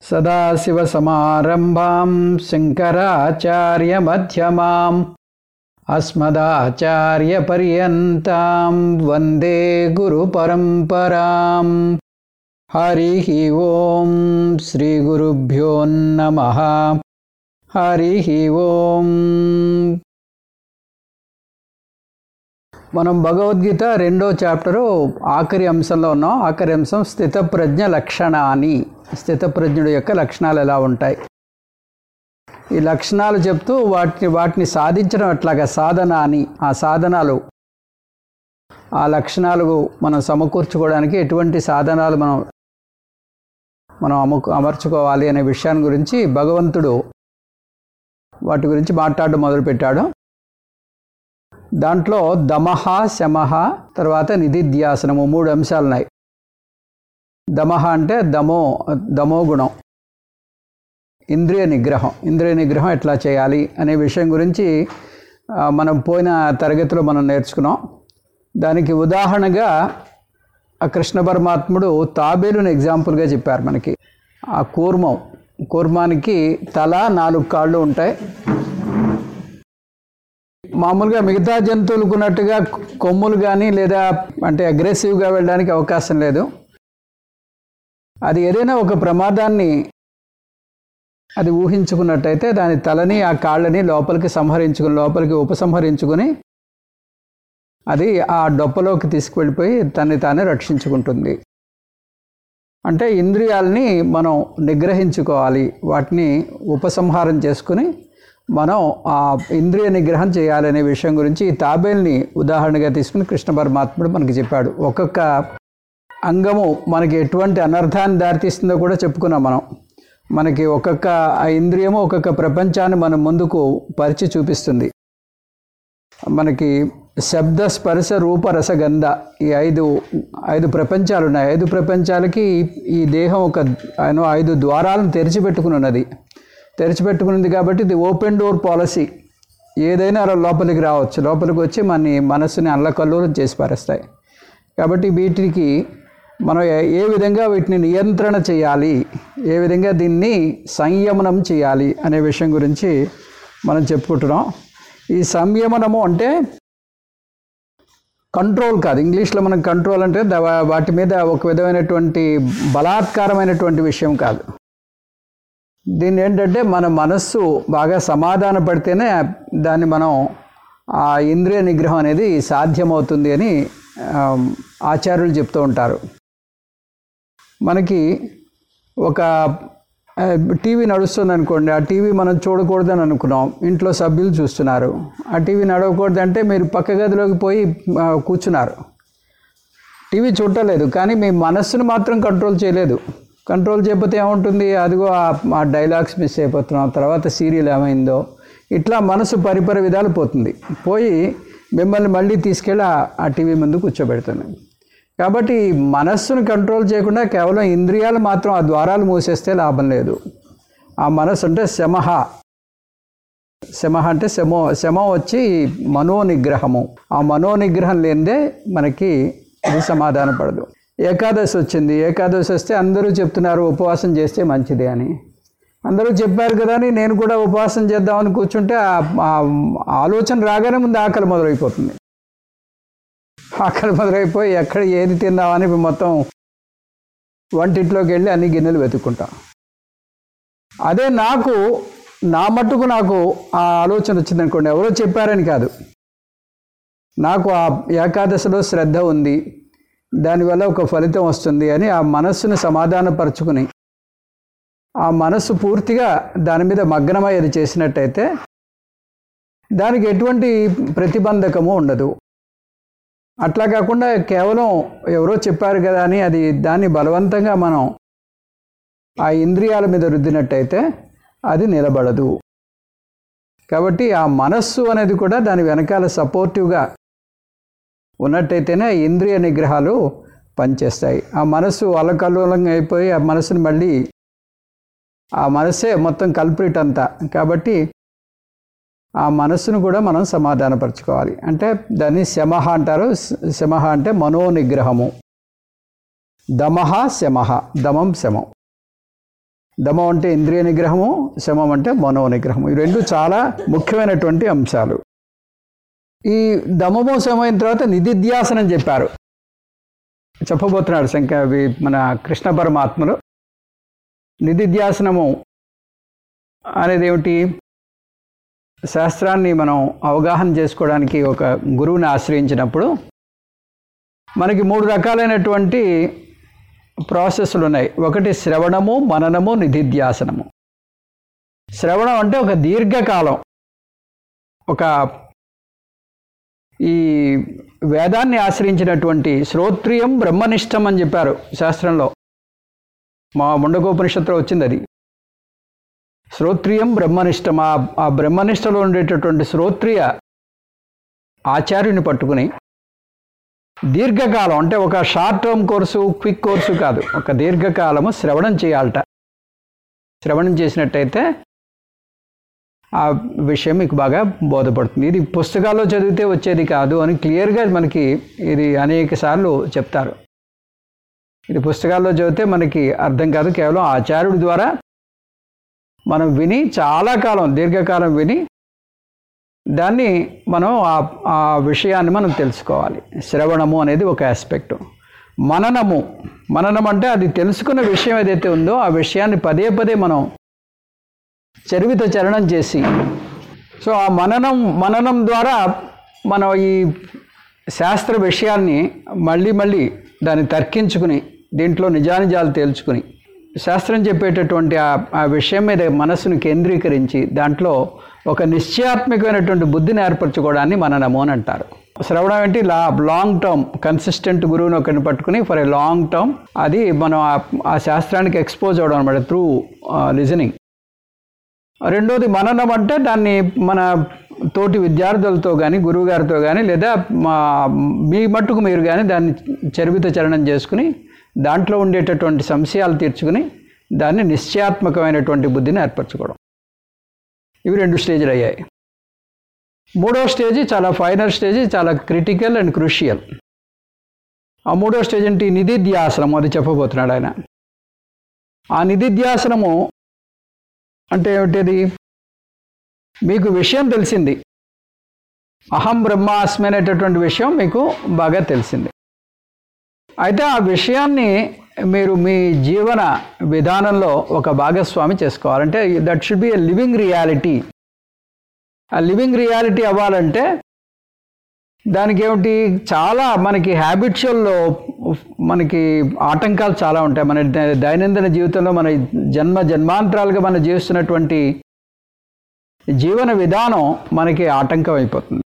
సదాశివసమారంభాం శంకరాచార్యమధ్యమాం అస్మదాచార్యపర్యంతాం వందే గురుపరంపరాం హరి ఓం శ్రీగురుభ్యో నమ హరి ఓం మనం భగవద్గీత రెండో చాప్టరు ఆఖరి అంశంలో ఉన్నాం ఆఖరి అంశం స్థితప్రజ్ఞ లక్షణాన్ని స్థితప్రజ్ఞుడు యొక్క లక్షణాలు ఎలా ఉంటాయి ఈ లక్షణాలు చెప్తూ వాటిని వాటిని సాధించడం ఎట్లాగా సాధన అని ఆ సాధనాలు ఆ లక్షణాలు మనం సమకూర్చుకోవడానికి ఎటువంటి సాధనాలు మనం మనం అము అమర్చుకోవాలి అనే విషయాన్ని గురించి భగవంతుడు వాటి గురించి మాట్లాడడం మొదలుపెట్టాడు దాంట్లో దమహ శమహ తర్వాత నిధిధ్యాసనము మూడు అంశాలు ఉన్నాయి దమహ అంటే దమో దమో గుణం ఇంద్రియ నిగ్రహం ఇంద్రియ నిగ్రహం ఎట్లా చేయాలి అనే విషయం గురించి ఆ, మనం పోయిన తరగతిలో మనం నేర్చుకున్నాం దానికి ఉదాహరణగా ఆ కృష్ణ పరమాత్ముడు తాబేలుని ఎగ్జాంపుల్గా చెప్పారు మనకి ఆ కూర్మం కూర్మానికి తల నాలుగు కాళ్ళు ఉంటాయి మామూలుగా మిగతా జంతువులకు ఉన్నట్టుగా కొమ్ములు కానీ లేదా అంటే అగ్రెసివ్గా వెళ్ళడానికి అవకాశం లేదు అది ఏదైనా ఒక ప్రమాదాన్ని అది ఊహించుకున్నట్టయితే దాని తలని ఆ కాళ్ళని లోపలికి సంహరించుకుని లోపలికి ఉపసంహరించుకుని అది ఆ డొప్పలోకి తీసుకువెళ్ళిపోయి తన్ని తానే రక్షించుకుంటుంది అంటే ఇంద్రియాలని మనం నిగ్రహించుకోవాలి వాటిని ఉపసంహారం చేసుకుని మనం ఆ ఇంద్రియ నిగ్రహం చేయాలనే విషయం గురించి ఈ తాబేల్ని ఉదాహరణగా తీసుకుని కృష్ణ పరమాత్ముడు మనకి చెప్పాడు ఒక్కొక్క అంగము మనకి ఎటువంటి అనర్థాన్ని దారితీస్తుందో కూడా చెప్పుకున్నాం మనం మనకి ఒక్కొక్క ఆ ఇంద్రియము ఒక్కొక్క ప్రపంచాన్ని మన ముందుకు పరిచి చూపిస్తుంది మనకి శబ్ద స్పర్శ రూప రస గంధ ఈ ఐదు ఐదు ప్రపంచాలు ఉన్నాయి ఐదు ప్రపంచాలకి ఈ దేహం ఒక ఆయన ఐదు ద్వారాలను తెరిచిపెట్టుకుని ఉన్నది తెరిచిపెట్టుకున్నది కాబట్టి ఇది ఓపెన్ డోర్ పాలసీ ఏదైనా అలా లోపలికి రావచ్చు లోపలికి వచ్చి మన మనస్సుని అల్లకల్లోలం చేసి పారేస్తాయి కాబట్టి వీటికి మనం ఏ- ఏ విధంగా వీటిని నియంత్రణ చేయాలి ఏ విధంగా దీన్ని సంయమనం చేయాలి అనే విషయం గురించి మనం చెప్పుకుంటున్నాం ఈ సంయమనము అంటే కంట్రోల్ కాదు ఇంగ్లీష్లో మనం కంట్రోల్ అంటే ద- వాటి మీద ఒక విధమైనటువంటి బలాత్కారమైనటువంటి విషయం కాదు దీన్ని ఏంటంటే మన మనస్సు బాగా సమాధాన పడితేనే దాన్ని మనం ఆ ఇంద్రియ నిగ్రహం అనేది సాధ్యమవుతుంది అని ఆ, ఆచార్యులు చెప్తూ ఉంటారు మనకి ఒక ఆ, టీవీ నడుస్తుంది అనుకోండి ఆ టీవీ మనం చూడకూడదని అనుకున్నాం ఇంట్లో సభ్యులు చూస్తున్నారు ఆ టీవీ నడవకూడదంటే మీరు పక్క గదిలోకి పోయి ఆ, కూర్చున్నారు టీవీ చూడలేదు కానీ మీ మనస్సును మాత్రం కంట్రోల్ చేయలేదు కంట్రోల్ చేయకపోతే ఏముంటుంది అదిగో ఆ- ఆ డైలాగ్స్ మిస్ అయిపోతున్నాం తర్వాత సీరియల్ ఏమైందో ఇట్లా మనసు పరిపర విధాలు పోతుంది పోయి మిమ్మల్ని మళ్ళీ తీసుకెళ్ళి ఆ- ఆ టీవీ ముందు కూర్చోబెడుతుంది కాబట్టి మనస్సును కంట్రోల్ చేయకుండా కేవలం ఇంద్రియాలు మాత్రం ఆ ద్వారాలు మూసేస్తే లాభం లేదు ఆ మనస్సు అంటే శమహ శమ అంటే శమో శమం వచ్చి మనోనిగ్రహము ఆ మనోనిగ్రహం లేనిదే మనకి ఇది సమాధాన పడదు ఏకాదశి వచ్చింది ఏకాదశి వస్తే అందరూ చెప్తున్నారు ఉపవాసం చేస్తే మంచిది అని అందరూ చెప్పారు కదా అని నేను కూడా ఉపవాసం చేద్దామని కూర్చుంటే ఆ- ఆ ఆలోచన రాగానే ముందు ఆకలి మొదలైపోతుంది ఆకలి మొదలైపోయి ఎక్కడ ఏది తిందామని మొత్తం వంటింట్లోకి వెళ్ళి అన్ని గిన్నెలు వెతుక్కుంటాం అదే నాకు నా మట్టుకు నాకు ఆ ఆలోచన వచ్చింది అనుకోండి ఎవరో చెప్పారని కాదు నాకు ఆ ఏకాదశిలో శ్రద్ధ ఉంది దానివల్ల ఒక ఫలితం వస్తుంది అని ఆ మనస్సును సమాధానపరుచుకుని ఆ మనస్సు పూర్తిగా దాని మీద మగ్నమై అది చేసినట్టయితే దానికి ఎటువంటి ప్రతిబంధకము ఉండదు అట్లా కాకుండా కేవలం ఎవరో చెప్పారు కదా అని అది దాన్ని బలవంతంగా మనం ఆ ఇంద్రియాల మీద రుద్దినట్టయితే అది నిలబడదు కాబట్టి ఆ మనస్సు అనేది కూడా దాని వెనకాల సపోర్టివ్గా ఉన్నట్టయితేనే ఆ ఇంద్రియ నిగ్రహాలు పనిచేస్తాయి ఆ మనస్సు అల్లకల్లోలంగా అయిపోయి ఆ మనసుని మళ్ళీ ఆ మనస్సే మొత్తం కల్ప్రిట్ అంతా కాబట్టి ఆ మనస్సును కూడా మనం సమాధానపరచుకోవాలి అంటే దాన్ని శమహ అంటారు శ- శమహ అంటే మనోనిగ్రహము దమహ శమహ దమం శమం దమం అంటే ఇంద్రియ నిగ్రహము శమం అంటే మనో నిగ్రహము ఈ రెండు చాలా ముఖ్యమైనటువంటి అంశాలు ఈ దమము శమం అయిన తర్వాత నిధిధ్యాసనం చెప్పారు చెప్పబోతున్నాడు శంక వి- మన కృష్ణ పరమాత్మలు నిధిధ్యాసనము అనేది ఏమిటి శాస్త్రాన్ని మనం అవగాహన చేసుకోవడానికి ఒక గురువుని ఆశ్రయించినప్పుడు మనకి మూడు రకాలైనటువంటి ప్రాసెస్లు ఉన్నాయి ఒకటి శ్రవణము మననము నిధిధ్యాసనము శ్రవణం అంటే ఒక దీర్ఘకాలం ఒక ఈ వేదాన్ని ఆశ్రయించినటువంటి శ్రోత్రియం బ్రహ్మనిష్టం అని చెప్పారు శాస్త్రంలో మా ముండకోపనిషత్తులో వచ్చింది అది శ్రోత్రియం బ్రహ్మనిష్టం ఆ ఆ బ్రహ్మనిష్టలో ఉండేటటువంటి శ్రోత్రియ ఆచార్యుని పట్టుకుని దీర్ఘకాలం అంటే ఒక short term course quick course కాదు ఒక దీర్ఘకాలము శ్రవణం చేయాలట శ్రవణం చేసినట్టయితే ఆ విషయం మీకు బాగా బోధపడుతుంది ఇది పుస్తకాల్లో చదివితే వచ్చేది కాదు అని క్లియర్గా మనకి ఇది అనేక సార్లు చెప్తారు ఇది పుస్తకాల్లో చదివితే మనకి అర్థం కాదు కేవలం ఆచార్యుడి ద్వారా మనం విని చాలా కాలం దీర్ఘకాలం విని దాన్ని మనం ఆ ఆ విషయాన్ని మనం తెలుసుకోవాలి శ్రవణము అనేది ఒక ఆస్పెక్ట్ మననము మననం అంటే అది తెలుసుకున్న విషయం ఏదైతే ఉందో ఆ విషయాన్ని పదే పదే మనం చరివిత చరణం చేసి సో ఆ మననం మననం ద్వారా మనం ఈ శాస్త్ర విషయాన్ని మళ్ళీ మళ్ళీ దాన్ని తర్కించుకుని దీంట్లో నిజానిజాలు తేల్చుకుని శాస్త్రం చెప్పేటటువంటి ఆ ఆ విషయం మీద మనస్సును కేంద్రీకరించి దాంట్లో ఒక నిశ్చయాత్మకమైనటువంటి బుద్ధిని ఏర్పరచుకోవడాన్ని మననము అని అంటారు శ్రవణం ఏంటి లా లాంగ్ టర్మ్ కన్సిస్టెంట్ గురువుని ఒకరిని పట్టుకుని ఫర్ ఏ లాంగ్ టర్మ్ అది మనం ఆ- ఆ శాస్త్రానికి ఎక్స్పోజ్ అవడం అనమాట త్రూ లిజనింగ్ రెండోది మననం అంటే దాన్ని మన తోటి విద్యార్థులతో కానీ గురువుగారితో కానీ లేదా మా మీ మట్టుకు మీరు కానీ దాన్ని చరివిత చరణం చేసుకుని దాంట్లో ఉండేటటువంటి సంశయాలు తీర్చుకుని దాన్ని నిశ్చయాత్మకమైనటువంటి బుద్ధిని ఏర్పరచుకోవడం ఇవి రెండు స్టేజ్లు అయ్యాయి మూడో స్టేజ్ చాలా ఫైనల్ స్టేజ్ చాలా క్రిటికల్ అండ్ క్రూషియల్ ఆ మూడో స్టేజ్ ఏంటి నిధిధ్యాసనం అది చెప్పబోతున్నాడు ఆయన ఆ నిధిధ్యాసనము అంటే ఏమిటిది మీకు విషయం తెలిసింది అహం బ్రహ్మాస్మి అనేటటువంటి విషయం మీకు బాగా తెలిసింది అయితే ఆ విషయాన్ని మీరు మీ జీవన విధానంలో ఒక భాగస్వామి చేసుకోవాలంటే that should be a living reality ఆ లివింగ్ రియాలిటీ అవ్వాలంటే దానికి ఏమిటి చాలా మనకి హ్యాబిచువల్లో మనకి ఆటంకాలు చాలా ఉంటాయి మన ద- దైనందిన జీవితంలో మన జన్మ జన్మాంతరాలుగా మనం జీవిస్తున్నటువంటి జీవన విధానం మనకి ఆటంకం అయిపోతుంది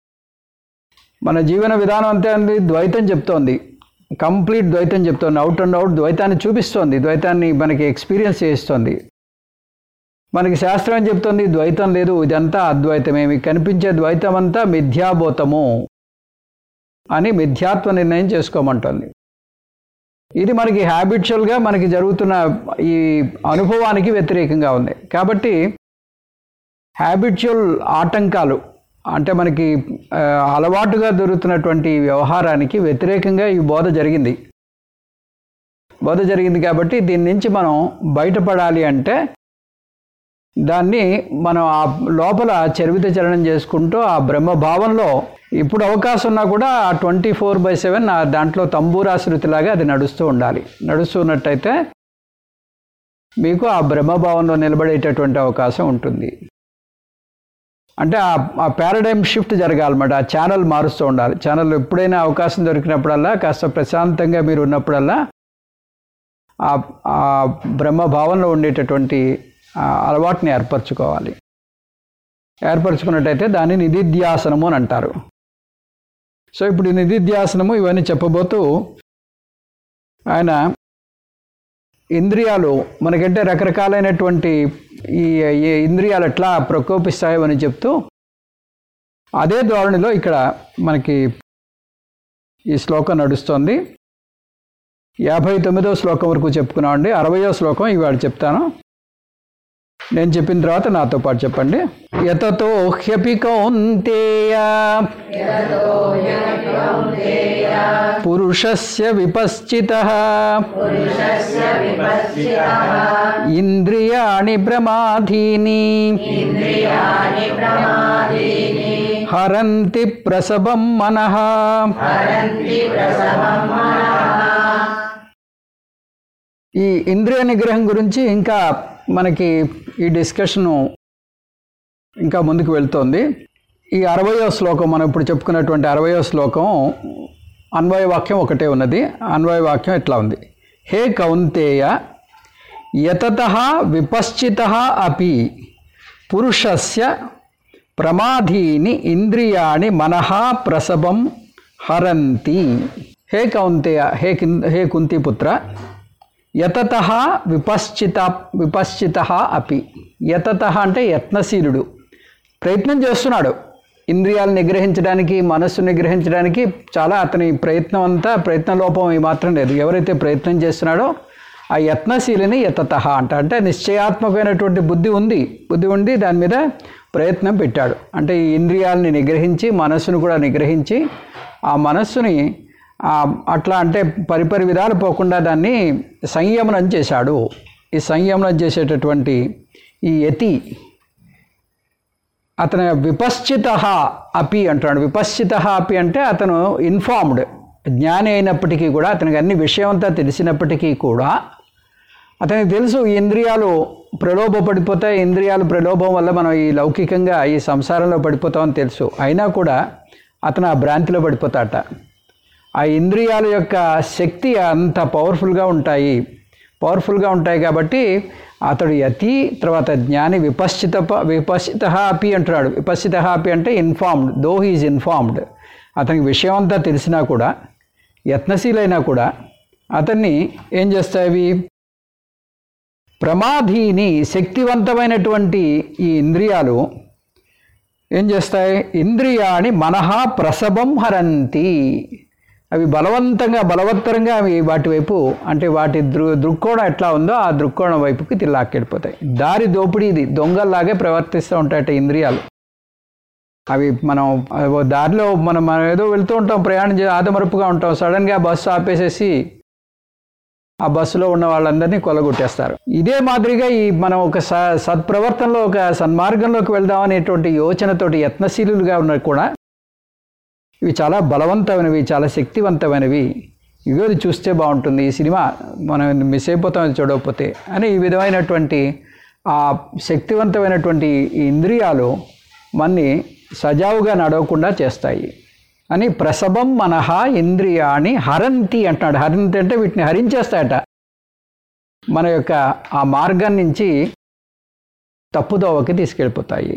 మన జీవన విధానం అంతే అంది ద్వైతం చెప్తోంది కంప్లీట్ ద్వైతం చెప్తోంది అవుట్ అండ్ అవుట్ ద్వైతాన్ని చూపిస్తోంది ద్వైతాన్ని మనకి ఎక్స్పీరియన్స్ చేయిస్తోంది మనకి శాస్త్రం ఏం చెప్తుంది ద్వైతం లేదు ఇదంతా అద్వైతమే మీకు కనిపించే ద్వైతం అంతా మిథ్యాభూతము అని మిథ్యాత్వ నిర్ణయం చేసుకోమంటుంది ఇది మనకి హ్యాబిచువల్గా మనకి జరుగుతున్న ఈ అనుభవానికి వ్యతిరేకంగా ఉంది కాబట్టి హ్యాబిచువల్ ఆటంకాలు అంటే మనకి ఆ, అలవాటుగా దొరుకుతున్నటువంటి ఈ వ్యవహారానికి వ్యతిరేకంగా ఈ బోధ జరిగింది బోధ జరిగింది కాబట్టి దీని నుంచి మనం బయటపడాలి అంటే దాన్ని మనం ఆ లోపల చరివిత చలనం చేసుకుంటూ ఆ బ్రహ్మభావంలో ఇప్పుడు అవకాశం ఉన్నా కూడా ఆ ట్వంటీ ఫోర్ బై సెవెన్ దాంట్లో తంబూరాశ్రుతిలాగా అది నడుస్తూ ఉండాలి నడుస్తున్నట్టయితే మీకు ఆ బ్రహ్మభావంలో నిలబడేటటువంటి అవకాశం ఉంటుంది అంటే ఆ ఆ పారాడైమ్ షిఫ్ట్ జరగాలన్నమాట ఆ ఛానల్ మారుస్తూ ఉండాలి ఛానల్ ఎప్పుడైనా అవకాశం దొరికినప్పుడల్లా కాస్త ప్రశాంతంగా మీరు ఉన్నప్పుడల్లా ఆ ఆ బ్రహ్మభావంలో ఉండేటటువంటి ఆ అలవాటుని ఏర్పరచుకోవాలి ఏర్పరచుకున్నట్టయితే దాన్ని నిధిధ్యాసనము అని అంటారు సో ఇప్పుడు ఈ నిధిధ్యాసనము ఇవన్నీ చెప్పబోతూ ఆయన ఇంద్రియాలు మనకంటే రకరకాలైనటువంటి ఈ ఈ ఇంద్రియాలు ఎట్లా ప్రకోపిస్తాయో అని చెప్తూ అదే ధోరణిలో ఇక్కడ మనకి ఈ శ్లోకం నడుస్తోంది యాభై తొమ్మిదో శ్లోకం వరకు చెప్పుకున్నామండి అరవయో శ్లోకం ఇవాళ చెప్తాను నేను చెప్పిన తర్వాత నాతో పాటు చెప్పండి యతతో హ్యపి కౌంతేయ పురుషస్య విపశ్చిత ఇంద్రియాణి ప్రమాధీని హరంతి ప్రసభం మనః ఈ ఇంద్రియ నిగ్రహం గురించి ఇంకా మనకి ఈ డిస్కషను ఇంకా ముందుకు వెళ్తోంది ఈ అరవయో శ్లోకం మనం ఇప్పుడు చెప్పుకున్నటువంటి అరవయో శ్లోకం అన్వయ వాక్యం ఒకటే ఉన్నది అన్వయ వాక్యం ఇట్లా ఉంది హే కౌంతేయ యతత విపశ్చిత అపి పురుషస్య ప్రమాధీని ఇంద్రియాణి మనః ప్రసభం హరంతి హే కౌంతేయ హే కిన్ హే కుంతిపుత్ర యతత విపశ్చిత విపశ్చిత అపి యతత అంటే యత్నశీలుడు ప్రయత్నం చేస్తున్నాడు ఇంద్రియాలు నిగ్రహించడానికి మనస్సు నిగ్రహించడానికి చాలా అతని ప్రయత్నం అంతా ప్రయత్న లోపం మాత్రం లేదు ఎవరైతే ప్రయత్నం చేస్తున్నాడో ఆ యత్నశీలిని యతత అంట అంటే నిశ్చయాత్మకమైనటువంటి బుద్ధి ఉంది బుద్ధి ఉండి దాని మీద ప్రయత్నం పెట్టాడు అంటే ఈ ఇంద్రియాలని నిగ్రహించి మనస్సును కూడా నిగ్రహించి ఆ మనస్సుని ఆ, అట్లా అంటే పరిపరి విధాలు పోకుండా దాన్ని సంయమనం చేశాడు ఈ సంయమనం చేసేటటువంటి ఈ యతి అతను విపశ్చిత అపి అంటున్నాడు విపశ్చిత అపి అంటే అతను ఇన్ఫార్మ్డ్ జ్ఞాని అయినప్పటికీ కూడా అతనికి అన్ని విషయం అంతా తెలిసినప్పటికీ కూడా అతనికి తెలుసు ఈ ఇంద్రియాలు ప్రలోభ పడిపోతాయి ఇంద్రియాలు ప్రలోభం వల్ల మనం ఈ లౌకికంగా ఈ సంసారంలో పడిపోతామని తెలుసు అయినా కూడా అతను ఆ భ్రాంతిలో పడిపోతాట ఆ ఇంద్రియాల యొక్క శక్తి అంత పవర్ఫుల్గా ఉంటాయి పవర్ఫుల్గా ఉంటాయి కాబట్టి అతడు యతి తర్వాత జ్ఞాని విపశ్చిత విపశ్చిత అపి అంటున్నాడు విపశ్చిత అపి అంటే ఇన్ఫార్మ్డ్ దో హీజ్ ఇన్ఫార్మ్డ్ అతనికి విషయం అంతా తెలిసినా కూడా యత్నశీలైనా కూడా అతన్ని ఏం చేస్తాయి అవి ప్రమాధీని శక్తివంతమైనటువంటి ఈ ఇంద్రియాలు ఏం చేస్తాయి ఇంద్రియాని మనహ ప్రసభం హరంతి అవి బలవంతంగా బలవత్తరంగా అవి వాటి వైపు అంటే వాటి దృ దృక్కోణం ఎట్లా ఉందో ఆ దృక్కోణం వైపుకి తి- లాక్కెళ్ళిపోతాయి దారి దోపిడీ ఇది దొంగల్లాగే ప్రవర్తిస్తూ ఉంటాయట ఇంద్రియాలు అవి మనం ఓ దారిలో మనం మనం ఏదో వెళ్తూ ఉంటాం ప్రయాణం చే ఆదమరుపుగా ఉంటాం సడన్గా బస్సు ఆపేసేసి ఆ బస్సులో ఉన్న వాళ్ళందరినీ కొలగొట్టేస్తారు ఇదే మాదిరిగా ఈ మనం ఒక స సత్ప్రవర్తనలో ఒక సన్మార్గంలోకి వెళ్దాం అనేటువంటి యోచనతోటి యత్నశీలుగా ఉన్న కూడా ఇవి చాలా బలవంతమైనవి చాలా శక్తివంతమైనవి ఇవి అది చూస్తే బాగుంటుంది ఈ సినిమా మనం మిస్ అయిపోతాం ఇది చూడకపోతే అని ఈ విధమైనటువంటి ఆ శక్తివంతమైనటువంటి ఈ ఇంద్రియాలు మన్ని సజావుగా నడవకుండా చేస్తాయి అని ప్రసభం మనహ ఇంద్రియాని హరంతి అంటున్నాడు హరంతి అంటే వీటిని హరించేస్తాయట మన యొక్క ఆ మార్గం నుంచి తప్పుదోవకి తీసుకెళ్ళిపోతాయి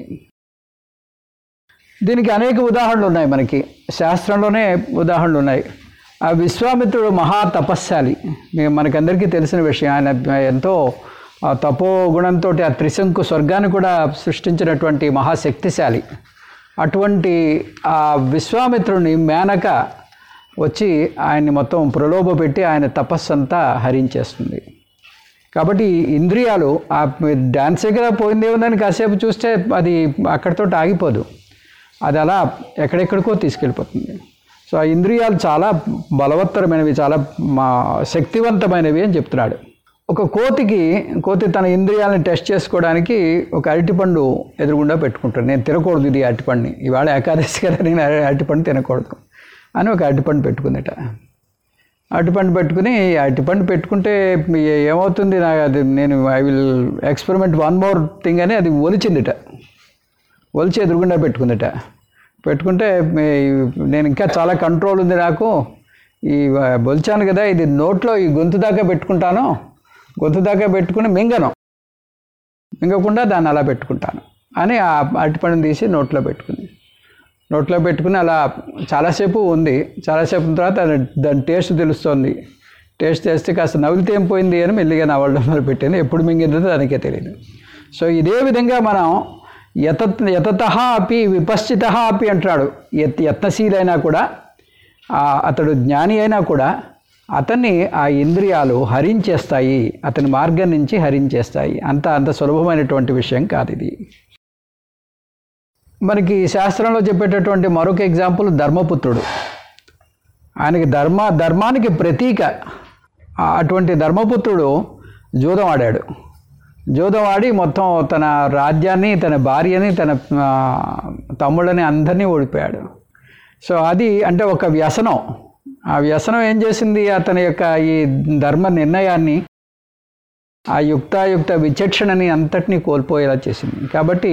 దీనికి అనేక ఉదాహరణలు ఉన్నాయి మనకి శాస్త్రంలోనే ఉదాహరణలు ఉన్నాయి ఆ విశ్వామిత్రుడు మహా తపస్శాలి మీ- మనకందరికీ తెలిసిన విషయం ఆయన ఎంతో ఆ తపో గుణంతో ఆ త్రిశంకు స్వర్గాన్ని కూడా సృష్టించినటువంటి మహాశక్తిశాలి అటువంటి ఆ విశ్వామిత్రుని మేనక వచ్చి ఆయన్ని మొత్తం ప్రలోభ పెట్టి ఆయన తపస్సు అంతా హరించేస్తుంది కాబట్టి ఈ ఇంద్రియాలు ఆ డాన్సే కదా పోయిందే ఉందని కాసేపు చూస్తే అది అక్కడితో ఆగిపోదు అది అలా ఎక్కడెక్కడికో తీసుకెళ్ళిపోతుంది సో ఆ ఇంద్రియాలు చాలా బలవత్తరమైనవి చాలా మా శక్తివంతమైనవి అని చెప్తున్నాడు ఒక కోతికి కోతి తన ఇంద్రియాలను టెస్ట్ చేసుకోవడానికి ఒక అరటిపండు ఎదురుగుండా పెట్టుకుంటాడు నేను తినకూడదు ఇది అరటిపండుని ఇవాళ ఏకాదశి కదా నేను అర- అరటిపండు తినకూడదు అని ఒక అరటిపండు పెట్టుకుందట అరటిపండు పెట్టుకుని అరటిపండు పెట్టుకుంటే ఏ- ఏమవుతుంది నా అది నేను I will experiment one more thing అని అది ఒలిచిందిట ఒలిచి ఎదురుగుండా పెట్టుకుందట పెట్టుకుంటే మీ- నేను ఇంకా చాలా కంట్రోల్ ఉంది నాకు ఈ ఒలిచాను కదా ఇది నోట్లో ఈ గొంతు దాకా పెట్టుకుంటాను గొంతు దాకా పెట్టుకుని మింగను మింగకుండా దాన్ని అలా పెట్టుకుంటాను అని ఆ అరటిపండుని తీసి నోట్లో పెట్టుకుంది నోట్లో పెట్టుకుని అలా చాలాసేపు ఉంది చాలాసేపు ఉన్న తర్వాత అది- దాని టేస్ట్ తెలుస్తోంది టేస్ట్ చేస్తే కాస్త నవ్వితే ఏం పోయింది అని మెల్లిగా నవ్వడం మొదలుపెట్టింది ఎప్పుడు మింగిందో దానికే తెలియదు సో ఇదే విధంగా మనం యత యతత అపి విపశ్చిత అపి అంటున్నాడు యత్ యత్నశీలైనా కూడా ఆ, అతడు జ్ఞాని అయినా కూడా అతన్ని ఆ ఇంద్రియాలు హరించేస్తాయి అతని మార్గం నుంచి హరించేస్తాయి అంత అంత సులభమైనటువంటి విషయం కాదు ఇది మనకి శాస్త్రంలో చెప్పేటటువంటి మరొక ఎగ్జాంపుల్ ధర్మపుత్రుడు ఆయనకి ధర్మ ధర్మానికి ప్రతీక ఆ- అటువంటి ధర్మపుత్రుడు జూదం ఆడాడు జూదం ఆడి మొత్తం తన రాజ్యాన్ని తన భార్యని తన ఆ, తమ్ముళ్ళని అందరినీ ఓడిపోయాడు సో అది అంటే ఒక వ్యసనం ఆ వ్యసనం ఏం చేసింది అతని యొక్క ఈ ధర్మ నిర్ణయాన్ని ఆ యుక్తాయుక్త విచక్షణని అంతటినీ కోల్పోయేలా చేసింది కాబట్టి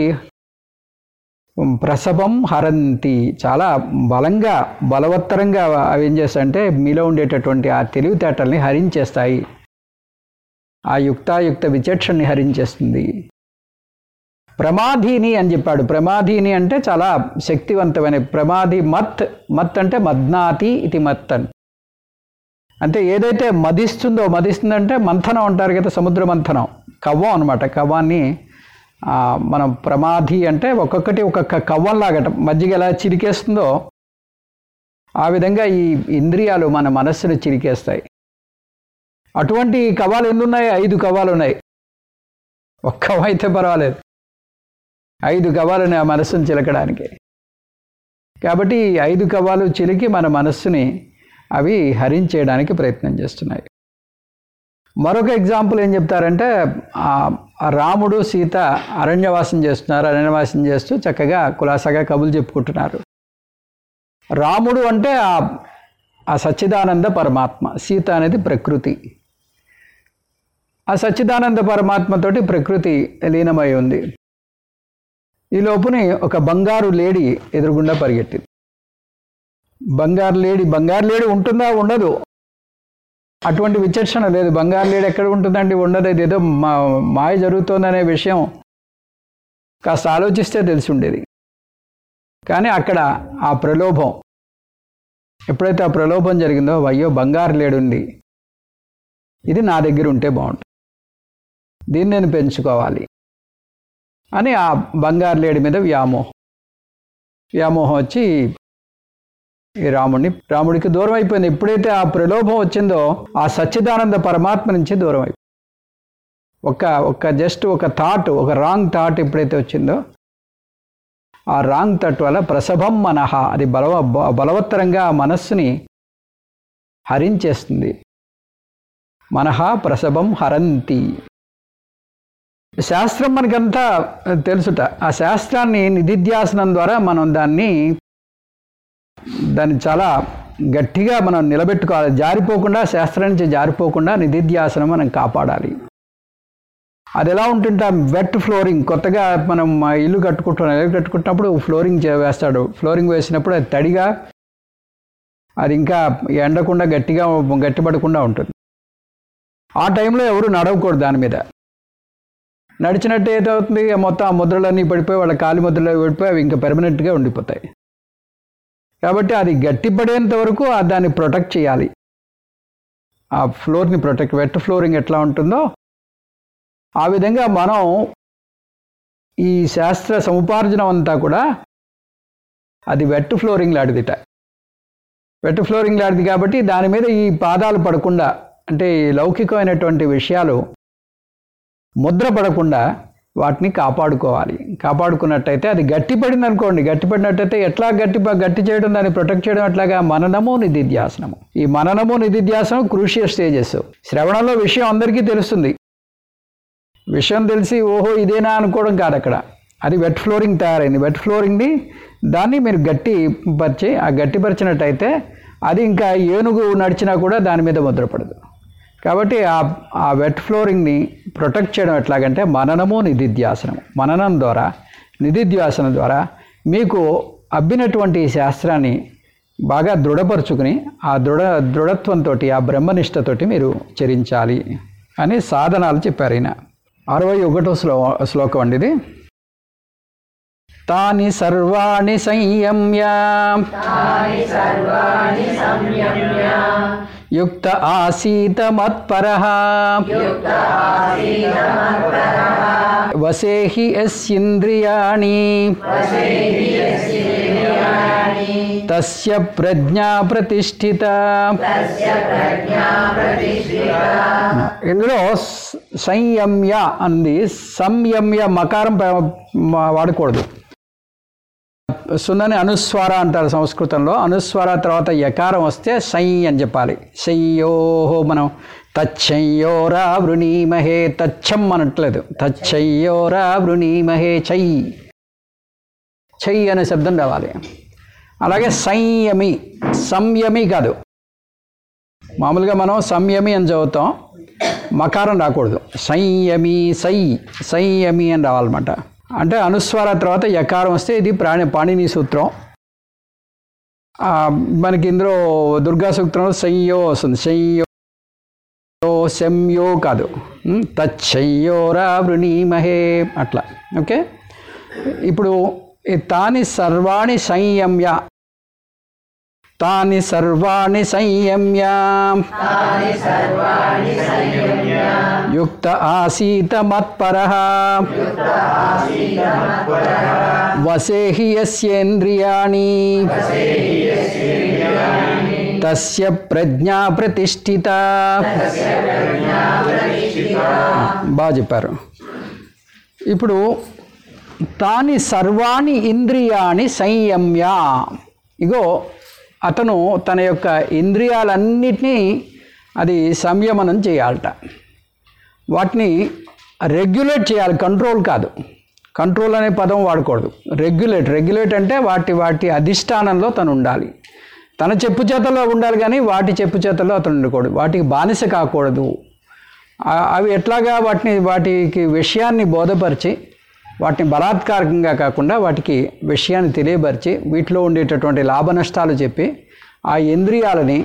ప్రసవం హరంతి చాలా బలంగా బలవత్తరంగా అవి ఏం చేస్తాయంటే మీలో ఉండేటటువంటి ఆ తెలివితేటల్ని హరించేస్తాయి ఆ యుక్తాయుక్త విచక్షణని హరించేస్తుంది ప్రమాధీని అని చెప్పాడు ప్రమాధీని అంటే చాలా శక్తివంతమైన ప్రమాది మత్ మత్ అంటే మద్నాతి ఇది మత్ అని అంటే ఏదైతే మదిస్తుందో మదిస్తుందంటే మంథనం అంటారు కదా సముద్ర మంథనం కవ్వం అనమాట కవ్వాన్ని ఆ, మనం ప్రమాధి అంటే ఒక్కొక్కటి ఒక్కొక్క కవ్వంలాగట మజ్జిగ ఎలా చిరికేస్తుందో ఆ విధంగా ఈ ఇంద్రియాలు మన మనస్సును చిరికేస్తాయి అటువంటి కవ్వాలు ఎన్ని ఉన్నాయి ఐదు కవ్వాలు ఉన్నాయి ఒక్క కవ్వ అయితే పర్వాలేదు ఐదు కవ్వాలు ఉన్నాయి ఆ మనస్సును చిలకడానికి కాబట్టి ఈ ఐదు కవ్వాలు చిలికి మన మనస్సుని అవి హరించేయడానికి ప్రయత్నం చేస్తున్నాయి మరొక ఎగ్జాంపుల్ ఏం చెప్తారంటే ఆ ఆ రాముడు సీత అరణ్యవాసం చేస్తున్నారు అరణ్యవాసం చేస్తూ చక్కగా కులాసాగా కబులు చెప్పుకుంటున్నారు రాముడు అంటే ఆ ఆ సచ్చిదానంద పరమాత్మ సీత అనేది ప్రకృతి ఆ సచ్చిదానంద పరమాత్మతోటి ప్రకృతి లీనమై ఉంది ఈ లోపుని ఒక బంగారు లేడి ఎదురుగుండా పరిగెట్టింది బంగారు లేడి బంగారు లేడి ఉంటుందా ఉండదు అటువంటి విచక్షణ లేదు బంగారు లేడి ఎక్కడ ఉంటుందండి ఉండదు ఇది ఏదో మా మాయ జరుగుతోందనే విషయం కాస్త ఆలోచిస్తే తెలిసి ఉండేది కానీ అక్కడ ఆ ప్రలోభం ఎప్పుడైతే ఆ ప్రలోభం జరిగిందో అయ్యో బంగారు లేడుంది ఇది నా దగ్గర ఉంటే బాగుంటుంది దీన్ని నేను పెంచుకోవాలి అని ఆ బంగారు లేడి మీద వ్యామోహం వ్యామోహం వచ్చి ఈ రాముడిని రాముడికి దూరం అయిపోయింది ఎప్పుడైతే ఆ ప్రలోభం వచ్చిందో ఆ సచ్చిదానంద పరమాత్మ నుంచి దూరం అయిపోయింది ఒక ఒక జస్ట్ ఒక థాట్ ఒక రాంగ్ థాట్ ఎప్పుడైతే వచ్చిందో ఆ రాంగ్ థాట్ వల్ల ప్రసభం మనహ అది బలవ బ- బలవత్తరంగా ఆ మనస్సుని హరించేస్తుంది మనహ ప్రసభం హరంతి శాస్త్రం మనకంతా తెలుసుట ఆ శాస్త్రాన్ని నిధిధ్యాసనం ద్వారా మనం దాన్ని దాన్ని చాలా గట్టిగా మనం నిలబెట్టుకోవాలి జారిపోకుండా శాస్త్రం నుంచి జారిపోకుండా నిధిధ్యాసనం మనం కాపాడాలి అది ఎలా ఉంటుంటే వెట్ ఫ్లోరింగ్ కొత్తగా మనం మా ఇల్లు కట్టుకుంటున్నాం ఇల్లు కట్టుకుంటున్నప్పుడు ఫ్లోరింగ్ చే- వేస్తాడు ఫ్లోరింగ్ వేసినప్పుడు అది తడిగా అది ఇంకా ఎండకుండా గట్టిగా గట్టిపడకుండా ఉంటుంది ఆ టైంలో ఎవరు నడవకూడదు దాని మీద నడిచినట్టు ఏదవుతుంది మొత్తం ఆ ముద్రలన్నీ పడిపోయి వాళ్ళ కాలి ముద్రలు పడిపోయి అవి ఇంకా పెర్మనెంట్గా ఉండిపోతాయి కాబట్టి అది గట్టిపడేంత వరకు ఆ దాన్ని ప్రొటెక్ట్ చేయాలి ఆ ఫ్లోర్ని ప్రొటెక్ట్ వెట్ ఫ్లోరింగ్ ఎట్లా ఉంటుందో ఆ విధంగా మనం ఈ శాస్త్ర సముపార్జనం అంతా కూడా అది వెట్ ఫ్లోరింగ్ లాంటిదిట వెట్ ఫ్లోరింగ్ లాంటిది కాబట్టి దాని మీద ఈ పాదాలు పడకుండా అంటే ఈ లౌకికమైనటువంటి విషయాలు ముద్ర పడకుండా వాటిని కాపాడుకోవాలి కాపాడుకున్నట్టయితే అది గట్టిపడింది అనుకోండి గట్టిపడినట్టయితే ఎట్లా గట్టి గట్టి చేయడం దాన్ని ప్రొటెక్ట్ చేయడం అట్లాగా మననము నిధిధ్యాసనము ఈ మననము నిధిధ్యాసనం క్రూషియల్ స్టేజెస్ శ్రవణంలో విషయం అందరికీ తెలుస్తుంది విషయం తెలిసి ఓహో ఇదేనా అనుకోవడం కాదు అక్కడ అది వెట్ ఫ్లోరింగ్ తయారైంది వెట్ ఫ్లోరింగ్ని దాన్ని మీరు గట్టి పరిచి ఆ గట్టిపరిచినట్టయితే అది ఇంకా ఏనుగు నడిచినా కూడా దాని మీద ముద్రపడదు కాబట్టి ఆ ఆ వెట్ ఫ్లోరింగ్ని ప్రొటెక్ట్ చేయడం ఎట్లాగంటే మననము నిధిధ్యాసనము మననం ద్వారా నిధిధ్యాసనం ద్వారా మీకు అబ్బినటువంటి ఈ శాస్త్రాన్ని బాగా దృఢపరుచుకుని ఆ దృఢ దృఢత్వంతో ఆ బ్రహ్మనిష్టతోటి మీరు చరించాలి అని సాధనాలు చెప్పారు ఈయన అరవై ఒకటో శ్లో శ్లోకం అండి ఇది తాని సర్వాణి సంయమ్య యుక్త ఆసీత మత్పర వసేహి యస్యింద్రియాణి తస్య ప్రజ్ఞా ప్రతిష్ఠిత ఇందులో స- సంయమ్య అంది సంయమ్య మకారం ప- మ- వాడకూడదు సున్నని అనుస్వార అంటారు సంస్కృతంలో అనుస్వార తర్వాత యకారం వస్తే సై అని చెప్పాలి శయ్యోహో మనం తచ్చయ్యోరా వృణీమహే తచ్చం అనట్లేదు తచ్చయ్యోరా వృణీమహే చై చై అనే శబ్దం రావాలి అలాగే సంయమి సంయమి కాదు మామూలుగా మనం సంయమి అని చదువుతాం మకారం రాకూడదు సంయమి సై సంయమి అని రావాలన్నమాట అంటే అనుస్వార తర్వాత యకారం వస్తే ఇది ప్రాణి పాణిని సూత్రం ఆ, మనకి ఇందులో దుర్గా సూత్రంలో సంయో వస్తుంది సంయో శంయో కాదు ఉమ్, తచ్చయ్యోరా వృణీమహే అట్లా ఓకే ఇప్పుడు ఈ తాని సర్వాణి సంయమ్య తాని సర్వాణి సంయమ్య యుక్త ఆసీత మత్పర వసేహి యస్యేంద్రియాణి తస్య ప్రజ్ఞా ప్రతిష్ఠిత బాగా చెప్పారు ఇప్పుడు తాని సర్వాణి ఇంద్రియాణి సంయమ్య ఇగో అతను తన యొక్క ఇంద్రియాలన్నిటినీ అది సంయమనం చేయాలట వాటిని రెగ్యులేట్ చేయాలి కంట్రోల్ కాదు కంట్రోల్ అనే పదం వాడకూడదు రెగ్యులేట్ రెగ్యులేట్ అంటే వాటి వాటి అధిష్టానంలో తను ఉండాలి తన చెప్పు చేతల్లో ఉండాలి కానీ వాటి చెప్పు చేతల్లో అతను ఉండకూడదు వాటికి బానిస కాకూడదు ఆ- అవి ఎట్లాగా వాటిని వాటికి విషయాన్ని బోధపరిచి వాటిని బలాత్కారకంగా కాకుండా వాటికి విషయాన్ని తెలియపరిచి వీటిలో ఉండేటటువంటి లాభ నష్టాలు చెప్పి ఆ ఇంద్రియాలని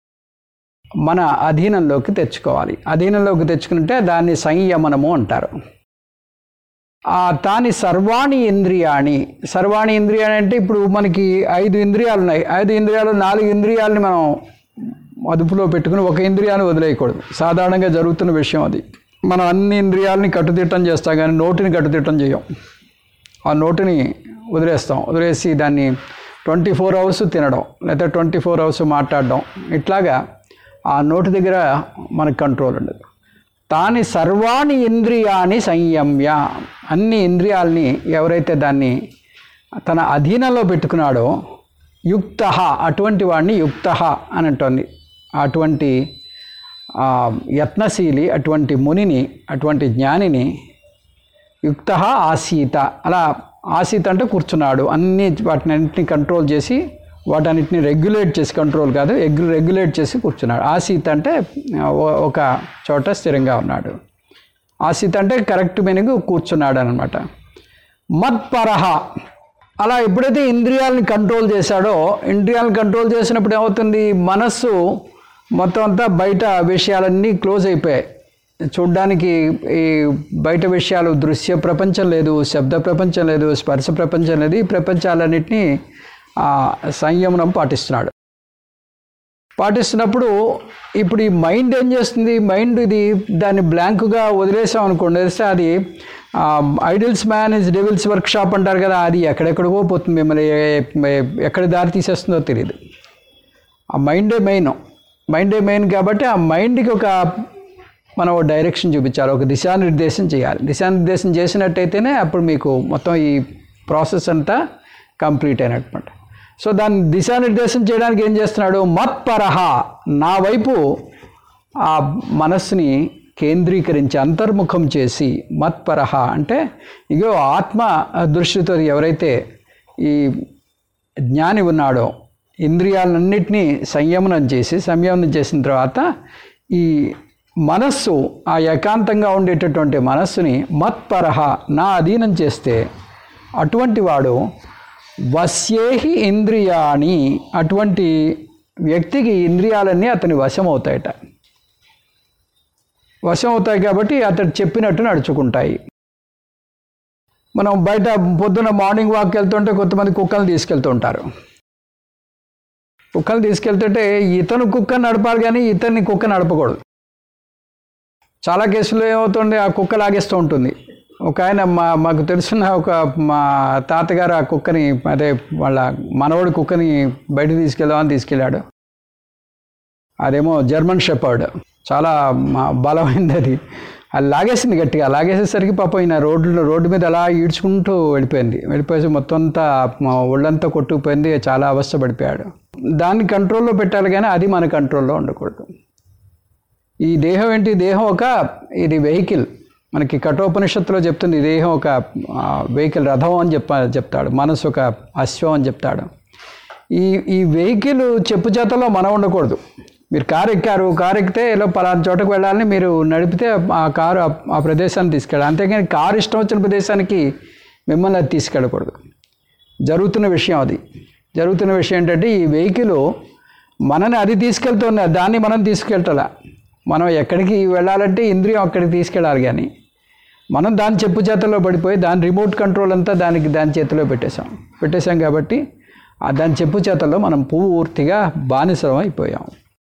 మన అధీనంలోకి తెచ్చుకోవాలి అధీనంలోకి తెచ్చుకుంటే దాన్ని సంయమనము అంటారు ఆ తాని సర్వాణి ఇంద్రియాణి సర్వాణి ఇంద్రియాణి అంటే ఇప్పుడు మనకి ఐదు ఇంద్రియాలు ఉన్నాయి ఐదు ఇంద్రియాలు నాలుగు ఇంద్రియాలని మనం అదుపులో పెట్టుకుని ఒక ఇంద్రియాన్ని వదిలేయకూడదు సాధారణంగా జరుగుతున్న విషయం అది మనం అన్ని ఇంద్రియాలని కట్టుదిట్టం చేస్తాం కానీ నోటిని కట్టుదిట్టం చేయం ఆ నోటిని వదిలేస్తాం వదిలేసి దాన్ని ట్వంటీ ఫోర్ అవర్స్ తినడం లేదా ట్వంటీ ఫోర్ అవర్స్ మాట్లాడడం ఇట్లాగా ఆ నోటి దగ్గర మనకు కంట్రోల్ ఉండదు తాని సర్వాణి ఇంద్రియాన్ని సంయమ్య అన్ని ఇంద్రియాలని ఎవరైతే దాన్ని తన అధీనంలో పెట్టుకున్నాడో యుక్త అటువంటి వాడిని యుక్త అని అంటోంది అటువంటి ఆ, యత్నశీలి అటువంటి మునిని అటువంటి జ్ఞానిని యుక్త ఆసీత అలా ఆసీత అంటే కూర్చున్నాడు అన్ని వాటిని అన్నింటినీ కంట్రోల్ చేసి వాటన్నిటిని రెగ్యులేట్ చేసి కంట్రోల్ కాదు ఎగ్ రెగ్యులేట్ చేసి కూర్చున్నాడు ఆసీత అంటే ఆ, ఓ- ఒక చోట స్థిరంగా ఉన్నాడు ఆసీత అంటే కరెక్ట్ మీనింగ్ కూర్చున్నాడు అనమాట మత్పరహ అలా ఎప్పుడైతే ఇంద్రియాలని కంట్రోల్ చేశాడో ఇంద్రియాలను కంట్రోల్ చేసినప్పుడు ఏమవుతుంది మనస్సు మొత్తం అంతా బయట విషయాలన్నీ క్లోజ్ అయిపోయాయి చూడ్డానికి ఈ బయట విషయాలు దృశ్య ప్రపంచం లేదు శబ్ద ప్రపంచం లేదు స్పర్శ ప్రపంచం లేదు ఈ ప్రపంచాలన్నింటినీ ఆ, సంయమనం పాటిస్తున్నాడు పాటిస్తున్నప్పుడు ఇప్పుడు ఈ మైండ్ ఏం చేస్తుంది మైండ్ ఇది దాన్ని బ్లాంక్గా వదిలేసాం అనుకోండి వదిలేస్తే అది idles man is devil's workshop అంటారు కదా అది ఎక్కడెక్కడికో పోతుంది మిమ్మల్ని ఏ- ఏ- ఎక్కడ దారి తీసేస్తుందో తెలియదు ఆ మైండే మెయిన్ మైండే మెయిన్ కాబట్టి ఆ మైండ్కి ఒక మనం ఒక డైరెక్షన్ చూపించాలి ఒక దిశానిర్దేశం చేయాలి దిశానిర్దేశం చేసినట్టయితేనే అప్పుడు మీకు మొత్తం ఈ ప్రాసెస్ అంతా కంప్లీట్ అయినట్టు సో దాన్ని దిశానిర్దేశం చేయడానికి ఏం చేస్తున్నాడు మత్పరహ నా వైపు ఆ మనస్సుని కేంద్రీకరించి అంతర్ముఖం చేసి మత్పరహ అంటే ఇగో ఆత్మ దృష్టితో ఎవరైతే ఈ జ్ఞాని ఉన్నాడో ఇంద్రియాలన్నింటినీ సంయమనం చేసి సంయమనం చేసిన తర్వాత ఈ మనస్సు ఆ ఏకాంతంగా ఉండేటటువంటి మనస్సుని మత్పరహ నా అధీనం చేస్తే అటువంటి వాడు వశ్యేహి ఇంద్రియాణి అటువంటి వ్యక్తికి ఇంద్రియాలన్నీ అతని వశం అవుతాయట వశం అవుతాయి కాబట్టి అతడు చెప్పినట్టు నడుచుకుంటాయి మనం బయట పొద్దున మార్నింగ్ వాక్ వెళ్తుంటే కొంతమంది కుక్కల్ని తీసుకెళ్తూ ఉంటారు కుక్కలు తీసుకెళ్తుంటే ఇతను కుక్క నడపాలి కానీ ఇతన్ని కుక్క నడపకూడదు చాలా కేసుల్లో ఏమవుతుంది ఆ కుక్క లాగేస్తూ ఉంటుంది ఒక ఆయన మా మాకు తెలిసిన ఒక మా తాతగారు ఆ కుక్కని అదే వాళ్ళ మనవడి కుక్కని బయటకు తీసుకెళ్దామని తీసుకెళ్ళాడు అదేమో జర్మన్ షెపర్డ్ చాలా మా బలమైంది అది అది లాగేసింది గట్టిగా లాగేసేసరికి పాపం ఈయన రోడ్లు రోడ్డు మీద అలా ఈడ్చుకుంటూ వెళ్ళిపోయింది వెళ్ళిపోయేసి మొత్తం అంతా మా ఒళ్ళంతా కొట్టుకుపోయింది చాలా అవస్థ పడిపోయాడు దాన్ని కంట్రోల్లో పెట్టాలి కానీ అది మన కంట్రోల్లో ఉండకూడదు ఈ దేహం ఏంటి దేహం ఒక ఇది వెహికల్ మనకి కఠోపనిషత్తులో చెప్తుంది ఈ దేహం ఒక వెహికల్ రథం అని చెప్ప చెప్తాడు మనసు ఒక అశ్వం అని చెప్తాడు ఈ ఈ వెహికల్ చెప్పు చేతల్లో మనం ఉండకూడదు మీరు కారు ఎక్కారు కారు ఎక్కితే ఇలా పలానా చోటకు వెళ్ళాలని మీరు నడిపితే ఆ కారు ఆ- ఆ ప్రదేశాన్ని తీసుకెళ్ళాలి అంతేగాని కారు ఇష్టం వచ్చిన ప్రదేశానికి మిమ్మల్ని అది తీసుకెళ్ళకూడదు జరుగుతున్న విషయం అది జరుగుతున్న విషయం ఏంటంటే ఈ వెహికల్ మనని అది తీసుకెళ్తుంది దాన్ని మనం తీసుకెళ్ళాల మనం ఎక్కడికి వెళ్ళాలంటే ఇంద్రియం అక్కడికి తీసుకెళ్ళాలి కానీ మనం దాని చెప్పు చేతల్లో పడిపోయి దాని రిమోట్ కంట్రోల్ అంతా దానికి దాని చేతిలో పెట్టేశాం పెట్టేశాం కాబట్టి ఆ దాని చెప్పు చేతల్లో మనం పూర్తిగా బానిసలం అయిపోయాం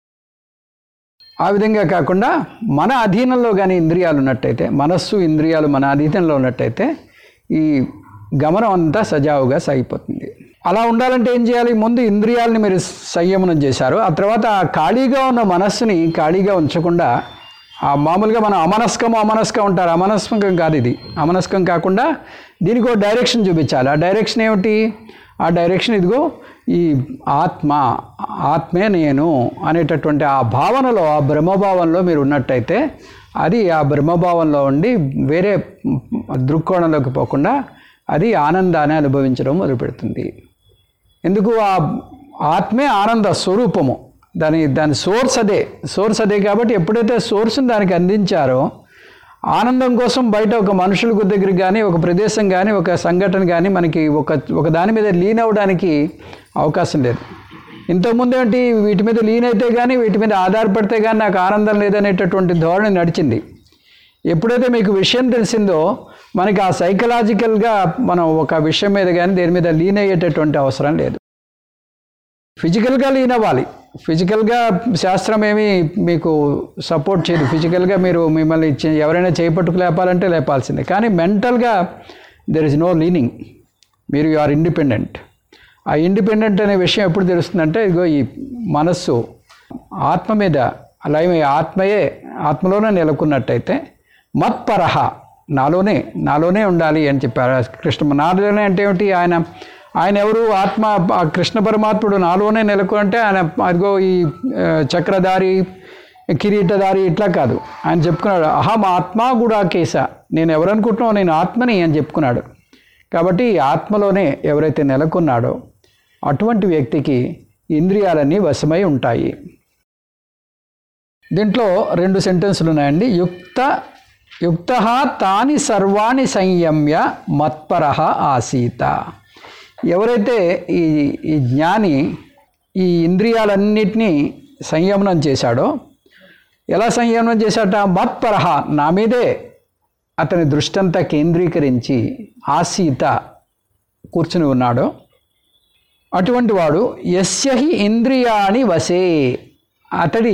ఆ విధంగా కాకుండా మన అధీనంలో కానీ ఇంద్రియాలు ఉన్నట్టయితే మనస్సు ఇంద్రియాలు మన అధీనంలో ఉన్నట్టయితే ఈ గమనం అంతా సజావుగా సాగిపోతుంది అలా ఉండాలంటే ఏం చేయాలి ముందు ఇంద్రియాలని మీరు సంయమనం చేశారు ఆ తర్వాత ఆ ఖాళీగా ఉన్న మనస్సుని ఖాళీగా ఉంచకుండా ఆ మామూలుగా మనం అమనస్కం అమనస్కం ఉంటారు అమనస్కం కాదు ఇది అమనస్కం కాకుండా దీనికి ఒక డైరెక్షన్ చూపించాలి ఆ డైరెక్షన్ ఏమిటి ఆ డైరెక్షన్ ఇదిగో ఈ ఆత్మ ఆత్మే నేను అనేటటువంటి ఆ భావనలో ఆ బ్రహ్మభావంలో మీరు ఉన్నట్టయితే అది ఆ బ్రహ్మభావంలో ఉండి వేరే దృక్కోణంలోకి పోకుండా అది ఆనందాన్ని అనుభవించడం మొదలుపెడుతుంది ఎందుకు ఆ ఆత్మే ఆనంద స్వరూపము దాని దాని సోర్స్ అదే సోర్స్ అదే కాబట్టి ఎప్పుడైతే సోర్స్ని దానికి అందించారో ఆనందం కోసం బయట ఒక మనుషుల దగ్గరికి కానీ ఒక ప్రదేశం కానీ ఒక సంఘటన కానీ మనకి ఒక ఒక దాని మీద లీన్ అవ్వడానికి అవకాశం లేదు ఇంతకుముందు ఏంటి వీటి మీద లీన్ అయితే కానీ వీటి మీద ఆధారపడితే కానీ నాకు ఆనందం లేదనేటటువంటి ధోరణి నడిచింది ఎప్పుడైతే మీకు విషయం తెలిసిందో మనకి ఆ సైకలాజికల్గా మనం ఒక విషయం మీద కానీ దేని మీద లీన్ అయ్యేటటువంటి అవసరం లేదు ఫిజికల్గా లీన్ అవ్వాలి ఫిజికల్గా శాస్త్రం ఏమీ మీకు సపోర్ట్ చేయదు ఫిజికల్గా మీరు మిమ్మల్ని ఇచ్చి ఎవరైనా చేపట్టుకు లేపాలంటే లేపాల్సిందే కానీ మెంటల్గా దెర్ ఇస్ నో లీనింగ్ మీరు యు ఆర్ ఇండిపెండెంట్ ఆ ఇండిపెండెంట్ అనే విషయం ఎప్పుడు తెలుస్తుందంటే ఇదిగో ఈ మనస్సు ఆత్మ మీద లయం ఆత్మయే ఆత్మలోనే నెలకొన్నట్టయితే మత్పరహ నాలోనే నాలోనే ఉండాలి అని చెప్పారు కృష్ణ నాలోనే అంటే ఏమిటి ఆయన ఆయన ఎవరు ఆత్మ ఆ కృష్ణ పరమాత్ముడు నాలోనే నెలకొంటే ఆయన అదిగో ఈ ఆ, చక్రధారి కిరీటధారి ఇట్లా కాదు ఆయన చెప్పుకున్నాడు అహం ఆత్మ కూడా కేస నేను ఎవరనుకుంటున్నావు నేను ఆత్మని అని చెప్పుకున్నాడు కాబట్టి ఈ ఆత్మలోనే ఎవరైతే నెలకొన్నాడో అటువంటి వ్యక్తికి ఇంద్రియాలన్నీ వశమై ఉంటాయి దీంట్లో రెండు సెంటెన్సులు ఉన్నాయండి యుక్త యుక్త తాని సర్వాణి సంయమ్య మత్పర ఆసీత ఎవరైతే ఈ ఈ జ్ఞాని ఈ ఇంద్రియాలన్నిటినీ సంయమనం చేశాడో ఎలా సంయమనం చేశాట మత్పరహ నా మీదే అతని దృష్టంతా కేంద్రీకరించి ఆసీత కూర్చుని ఉన్నాడో అటువంటి వాడు యస్యహి ఇంద్రియాణి వసే అతడి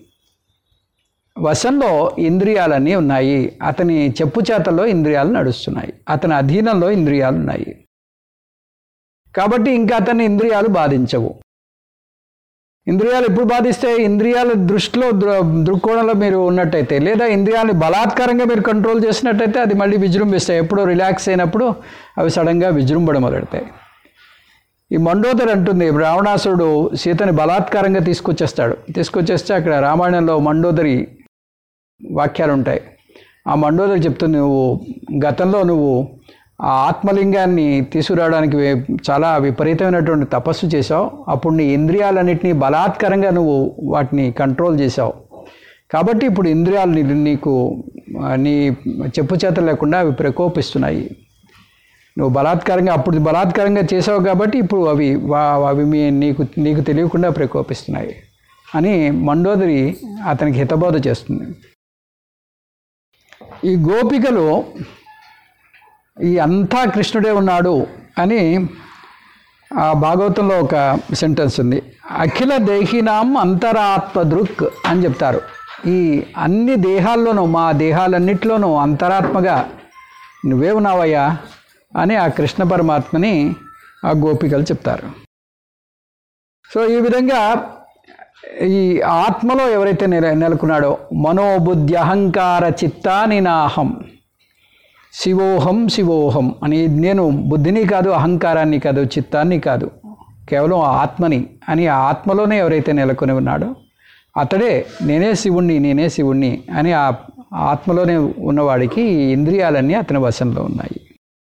వశంలో ఇంద్రియాలన్నీ ఉన్నాయి అతని చెప్పు చేతల్లో ఇంద్రియాలు నడుస్తున్నాయి అతని అధీనంలో ఇంద్రియాలు ఉన్నాయి కాబట్టి ఇంకా అతని ఇంద్రియాలు బాధించవు ఇంద్రియాలు ఎప్పుడు బాధిస్తే ఇంద్రియాల దృష్టిలో దృ దృక్కోణంలో మీరు ఉన్నట్టయితే లేదా ఇంద్రియాలని బలాత్కారంగా మీరు కంట్రోల్ చేసినట్టయితే అది మళ్ళీ విజృంభిస్తాయి ఎప్పుడో రిలాక్స్ అయినప్పుడు అవి సడన్గా విజృంభడం మొదలెడతాయి ఈ మండోదరి అంటుంది రావణాసురుడు సీతని బలాత్కారంగా తీసుకొచ్చేస్తాడు తీసుకొచ్చేస్తే అక్కడ రామాయణంలో మండోదరి వాక్యాలు ఉంటాయి ఆ మండోదరి చెప్తుంది నువ్వు గతంలో నువ్వు ఆ ఆత్మలింగాన్ని తీసుకురావడానికి వే- చాలా విపరీతమైనటువంటి తపస్సు చేశావు అప్పుడు నీ ఇంద్రియాలన్నింటినీ బలాత్కారంగా నువ్వు వాటిని కంట్రోల్ చేశావు కాబట్టి ఇప్పుడు ఇంద్రియాలు నీ- నీకు ఆ, నీ చెప్పు చేత లేకుండా అవి ప్రకోపిస్తున్నాయి నువ్వు బలాత్కారంగా అప్పుడు బలాత్కారంగా చేసావు కాబట్టి ఇప్పుడు అవి వా- అవి మీ నీకు నీకు తెలియకుండా ప్రకోపిస్తున్నాయి అని మండోదరి అతనికి హితబోధ చేస్తుంది ఈ గోపికలు ఈ అంతా కృష్ణుడే ఉన్నాడు అని ఆ భాగవతంలో ఒక సెంటెన్స్ ఉంది అఖిల దేహినాం అంతరాత్మ దృక్ అని చెప్తారు ఈ అన్ని దేహాల్లోనూ మా దేహాలన్నిటిలోనూ అంతరాత్మగా నువ్వే ఉన్నావయ్యా అని ఆ కృష్ణ పరమాత్మని ఆ గోపికలు చెప్తారు సో ఈ విధంగా ఈ ఆత్మలో ఎవరైతే నెల నెలకొన్నాడో మనోబుద్ధి అహంకార చిత్తాని నాహం శివోహం శివోహం అని నేను బుద్ధిని కాదు అహంకారాన్ని కాదు చిత్తాన్ని కాదు కేవలం ఆత్మని అని ఆ ఆత్మలోనే ఎవరైతే నెలకొని ఉన్నాడో అతడే నేనే శివుణ్ణి నేనే శివుణ్ణి అని ఆ ఆత్మలోనే ఉన్నవాడికి ఈ ఇంద్రియాలన్నీ అతని వశంలో ఉన్నాయి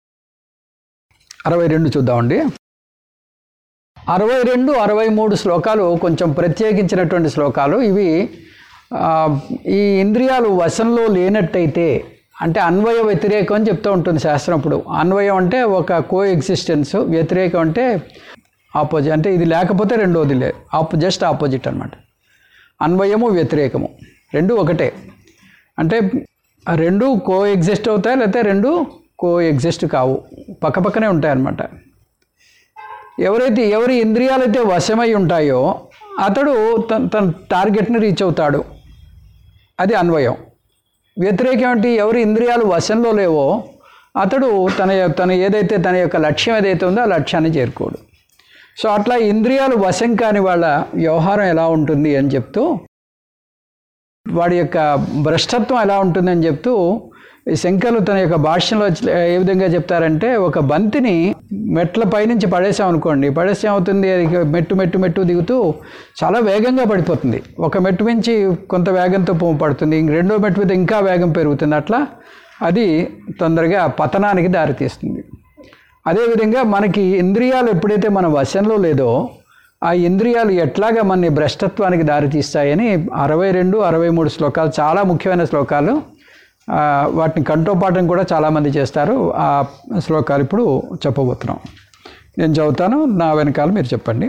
అరవై రెండు చూద్దామండి అరవై రెండు అరవై మూడు శ్లోకాలు కొంచెం ప్రత్యేకించినటువంటి శ్లోకాలు ఇవి ఆ, ఈ ఇంద్రియాలు వశంలో లేనట్టయితే అంటే అన్వయ వ్యతిరేకం అని చెప్తూ ఉంటుంది శాస్త్రం ఇప్పుడు అన్వయం అంటే ఒక కో ఎగ్జిస్టెన్స్ వ్యతిరేకం అంటే ఆపోజిట్ అంటే ఇది లేకపోతే రెండోది లే ఆపో జస్ట్ ఆపోజిట్ అనమాట అన్వయము వ్యతిరేకము రెండు ఒకటే అంటే ఆ రెండు కో ఎగ్జిస్ట్ అవుతాయి లేకపోతే రెండు కో ఎగ్జిస్ట్ కావు పక్కపక్కనే ఉంటాయి అన్నమాట ఎవరైతే ఎవరి ఇంద్రియాలైతే వశమై ఉంటాయో అతడు తన తన టార్గెట్ని రీచ్ అవుతాడు అది అన్వయం వ్యతిరేకం ఏంటి ఎవరి ఇంద్రియాలు వశంలో లేవో అతడు తన యొ- తన ఏదైతే తన యొక్క లక్ష్యం ఏదైతే ఉందో ఆ లక్ష్యాన్ని చేరుకోడు సో అట్లా ఇంద్రియాలు వశం కాని వాళ్ళ వ్యవహారం ఎలా ఉంటుంది అని చెప్తూ వాడి యొక్క భ్రష్టత్వం ఎలా ఉంటుందని చెప్తూ ఈ శంకర్లు తన యొక్క భాష్యంలో చ- ఏ విధంగా చెప్తారంటే ఒక బంతిని మెట్ల పైనుంచి పడేసాం అనుకోండి పడేస్తే ఏమవుతుంది అది ఇక మెట్టు మెట్టు మెట్టు దిగుతూ చాలా వేగంగా పడిపోతుంది ఒక మెట్టు మించి కొంత వేగంతో పో- పడుతుంది ఇంక రెండో మెట్టు మీద ఇంకా వేగం పెరుగుతుంది అట్లా అది తొందరగా పతనానికి దారితీస్తుంది అదేవిధంగా మనకి ఇంద్రియాలు ఎప్పుడైతే మన వశంలో లేదో ఆ ఇంద్రియాలు ఎట్లాగా మన భ్రష్టత్వానికి దారితీస్తాయని అరవై రెండు అరవై మూడు శ్లోకాలు చాలా ముఖ్యమైన శ్లోకాలు ఆ, వాటిని కంఠోపాఠం కూడా చాలామంది చేస్తారు ఆ శ్లోకాలు ఇప్పుడు చెప్పబోతున్నాం నేను చదువుతాను నా వెనకాల మీరు చెప్పండి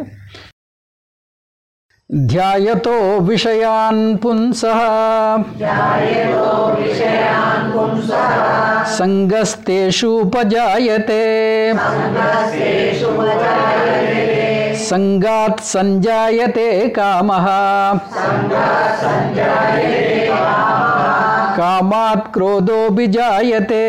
ధ్యాయతో విషయాన్ పుంసః సంగస్తేషూపజాయతే సంగాత్ సంజాయతే కామః కామాత్ క్రోధోభిజాయతే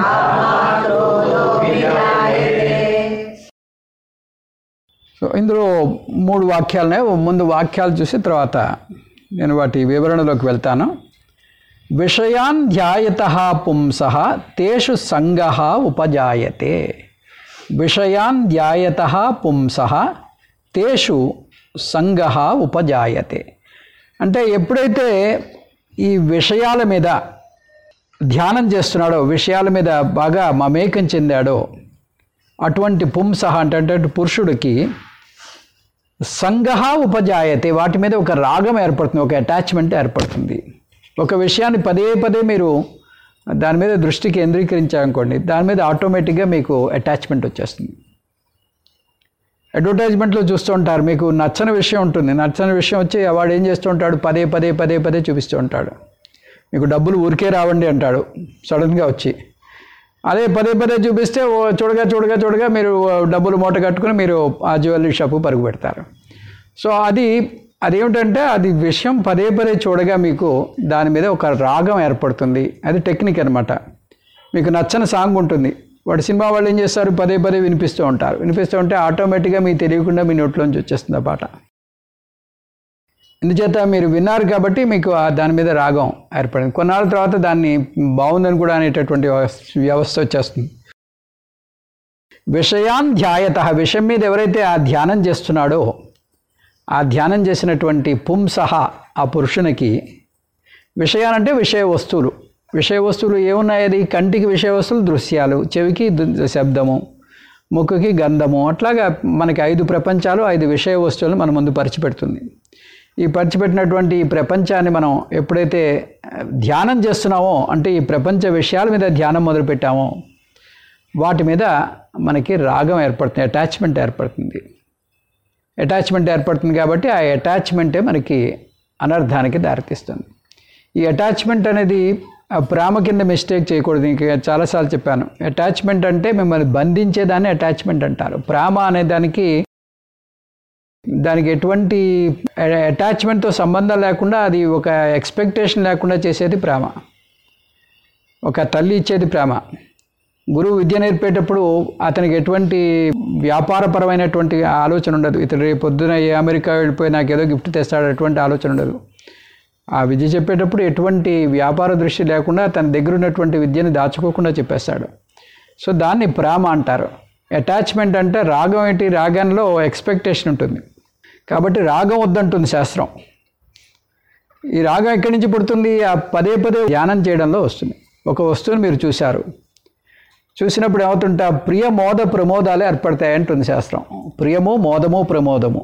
సో ఇందులో మూడు వాక్యాలనే ముందు వాక్యాలు చూసి తర్వాత నేను వాటి వివరణలోకి వెళ్తాను విషయాన్ ధ్యాయత పుంస తేషు సంగ ఉపజాయతే విషయాన్ ధ్యాయత పుంస తేషు సంగ ఉపజాయతే అంటే ఎప్పుడైతే ఈ విషయాల మీద ధ్యానం చేస్తున్నాడో విషయాల మీద బాగా మమేకం చెందాడో అటువంటి పుంస అంటే అంటే పురుషుడికి సంగ ఉపజాయతే వాటి మీద ఒక రాగం ఏర్పడుతుంది ఒక అటాచ్మెంట్ ఏర్పడుతుంది ఒక విషయాన్ని పదే పదే మీరు దాని మీద దృష్టి కేంద్రీకరించారనుకోండి దాని మీద ఆటోమేటిక్గా మీకు అటాచ్మెంట్ వచ్చేస్తుంది అడ్వర్టైజ్మెంట్లో చూస్తూ ఉంటారు మీకు నచ్చని విషయం ఉంటుంది నచ్చని విషయం వచ్చి వాడు ఏం చేస్తూ ఉంటాడు పదే పదే పదే పదే చూపిస్తూ ఉంటాడు మీకు డబ్బులు ఊరికే రావండి అంటాడు సడన్గా వచ్చి అదే పదే పదే చూపిస్తే ఓ చూడగా చూడగా చూడగా మీరు డబ్బులు మూట కట్టుకుని మీరు ఆ జ్యువెలరీ షాపు పరుగు పెడతారు సో అది అదేమిటంటే అది విషయం పదే పదే చూడగా మీకు దాని మీద ఒక రాగం ఏర్పడుతుంది అది టెక్నిక్ అనమాట మీకు నచ్చని సాంగ్ ఉంటుంది వాడు సినిమా వాళ్ళు ఏం చేస్తారు పదే పదే వినిపిస్తూ ఉంటారు వినిపిస్తూ ఉంటే ఆటోమేటిక్గా మీకు తెలియకుండా మీ నోట్లోంచి వచ్చేస్తుంది ఆ పాట ఇందుచేత మీరు విన్నారు కాబట్టి మీకు ఆ దాని మీద రాగం ఏర్పడింది కొన్నాళ్ళ తర్వాత దాన్ని బాగుందని కూడా అనేటటువంటి వ్యవస్థ వ్యవస్థ వచ్చేస్తుంది విషయాన్ ధ్యాయత విషయం మీద ఎవరైతే ఆ ధ్యానం చేస్తున్నాడో ఆ ధ్యానం చేసినటువంటి పుంసహ ఆ పురుషునికి విషయాలంటే విషయ వస్తువులు విషయ వస్తువులు ఏమున్నాయి అది కంటికి విషయ వస్తువులు దృశ్యాలు చెవికి దు- శబ్దము ముక్కుకి గంధము అట్లాగా మనకి ఐదు ప్రపంచాలు ఐదు విషయ వస్తువులు మన ముందు పరిచిపెడుతుంది ఈ పరిచిపెట్టినటువంటి ఈ ప్రపంచాన్ని మనం ఎప్పుడైతే ఆ, ధ్యానం చేస్తున్నామో అంటే ఈ ప్రపంచ విషయాల మీద ధ్యానం మొదలుపెట్టామో వాటి మీద మనకి రాగం ఏర్పడుతుంది అటాచ్మెంట్ ఏర్పడుతుంది అటాచ్మెంట్ ఏర్పడుతుంది కాబట్టి ఆ అటాచ్మెంటే మనకి అనర్థానికి దారితీస్తుంది ఈ అటాచ్మెంట్ అనేది ఆ ప్రేమ కింద మిస్టేక్ చేయకూడదు ఇంక చాలాసార్లు చెప్పాను అటాచ్మెంట్ అంటే మిమ్మల్ని బంధించేదాన్ని అటాచ్మెంట్ అంటారు ప్రేమ అనే దానికి దానికి ఎటువంటి అటాచ్మెంట్తో సంబంధం లేకుండా అది ఒక ఎక్స్పెక్టేషన్ లేకుండా చేసేది ప్రేమ ఒక తల్లి ఇచ్చేది ప్రేమ గురువు విద్య నేర్పేటప్పుడు అతనికి ఎటువంటి వ్యాపారపరమైనటువంటి ఆలోచన ఉండదు ఇతడు రేపు పొద్దున ఏ అమెరికా వెళ్ళిపోయి నాకు ఏదో గిఫ్ట్ తెస్తాడు అటువంటి ఆలోచన ఉండదు ఆ విద్య చెప్పేటప్పుడు ఎటువంటి వ్యాపార దృష్టి లేకుండా తన దగ్గర ఉన్నటువంటి విద్యను దాచుకోకుండా చెప్పేస్తాడు సో దాన్ని ప్రేమ అంటారు అటాచ్మెంట్ అంటే రాగం ఏంటి రాగంలో ఎక్స్పెక్టేషన్ ఉంటుంది కాబట్టి రాగం వద్దంటుంది శాస్త్రం ఈ రాగం ఎక్కడి నుంచి పుడుతుంది ఆ పదే పదే ధ్యానం చేయడంలో వస్తుంది ఒక వస్తువుని మీరు చూశారు చూసినప్పుడు ఏమవుతుంటే ఆ ప్రియ మోద ప్రమోదాలే ఏర్పడతాయి అంటుంది శాస్త్రం ప్రియము మోదము ప్రమోదము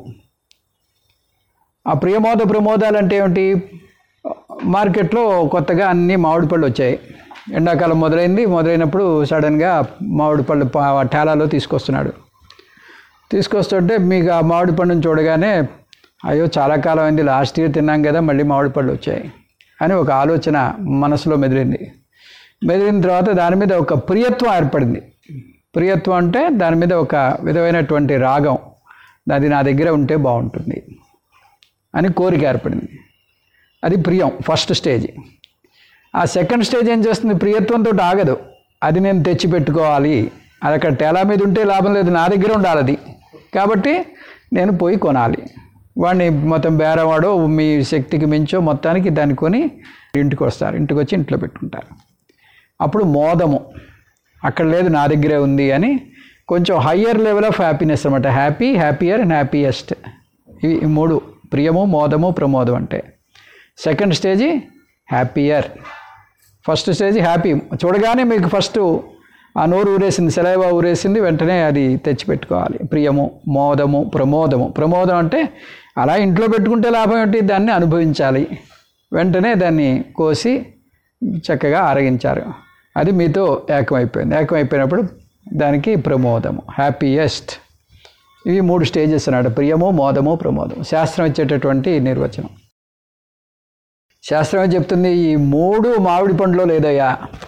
ఆ ప్రియమోద ప్రమోదాలు అంటే ఏమిటి మార్కెట్లో కొత్తగా అన్ని మామిడి పళ్ళు వచ్చాయి ఎండాకాలం మొదలైంది మొదలైనప్పుడు సడన్గా మామిడి పళ్ళు పా- ఠేలాలో తీసుకొస్తున్నాడు తీసుకొస్తుంటే మీకు ఆ మామిడి పండుని చూడగానే అయ్యో చాలా కాలం అయింది లాస్ట్ ఇయర్ తిన్నాం కదా మళ్ళీ మామిడి పళ్ళు వచ్చాయి అని ఒక ఆలోచన మనసులో మెదిలింది మెదిలిన తర్వాత దాని మీద ఒక ప్రియత్వం ఏర్పడింది ప్రియత్వం అంటే దాని మీద ఒక విధమైనటువంటి రాగం అది నా దగ్గర ఉంటే బాగుంటుంది అని కోరిక ఏర్పడింది అది ప్రియం ఫస్ట్ స్టేజ్ ఆ సెకండ్ స్టేజ్ ఏం చేస్తుంది ప్రియత్వంతో ఆగదు అది నేను తెచ్చి పెట్టుకోవాలి అది అక్కడ టేలా మీద ఉంటే లాభం లేదు నా దగ్గర ఉండాలి అది కాబట్టి నేను పోయి కొనాలి వాడిని మొత్తం బేరవాడో మీ శక్తికి మించో మొత్తానికి దాన్ని కొని ఇంటికి వస్తారు ఇంటికి వచ్చి ఇంట్లో పెట్టుకుంటారు అప్పుడు మోదము అక్కడ లేదు నా దగ్గరే ఉంది అని కొంచెం హయ్యర్ లెవెల్ ఆఫ్ హ్యాపీనెస్ అనమాట హ్యాపీ హ్యాపీయర్ అండ్ హ్యాపీయెస్ట్ ఇవి ఈ మూడు ప్రియము మోదము ప్రమోదం అంటే second stage happier first stage happy చూడగానే మీకు ఫస్ట్ ఆ నోరు ఊరేసింది సెలైవా ఊరేసింది వెంటనే అది తెచ్చిపెట్టుకోవాలి ప్రియము మోదము ప్రమోదము ప్రమోదం అంటే అలా ఇంట్లో పెట్టుకుంటే లాభం ఏంటి దాన్ని అనుభవించాలి వెంటనే దాన్ని కోసి చక్కగా ఆరగించారు అది మీతో ఏకమైపోయింది ఏకమైపోయినప్పుడు దానికి ప్రమోదము హ్యాపీయెస్ట్ ఇవి మూడు స్టేజెస్ అన్నాడు ప్రియము మోదము ప్రమోదం శాస్త్రం ఇచ్చేటటువంటి నిర్వచనం శాస్త్రం ఏం చెప్తుంది ఈ మూడు మామిడి పండులో లేదయ్యా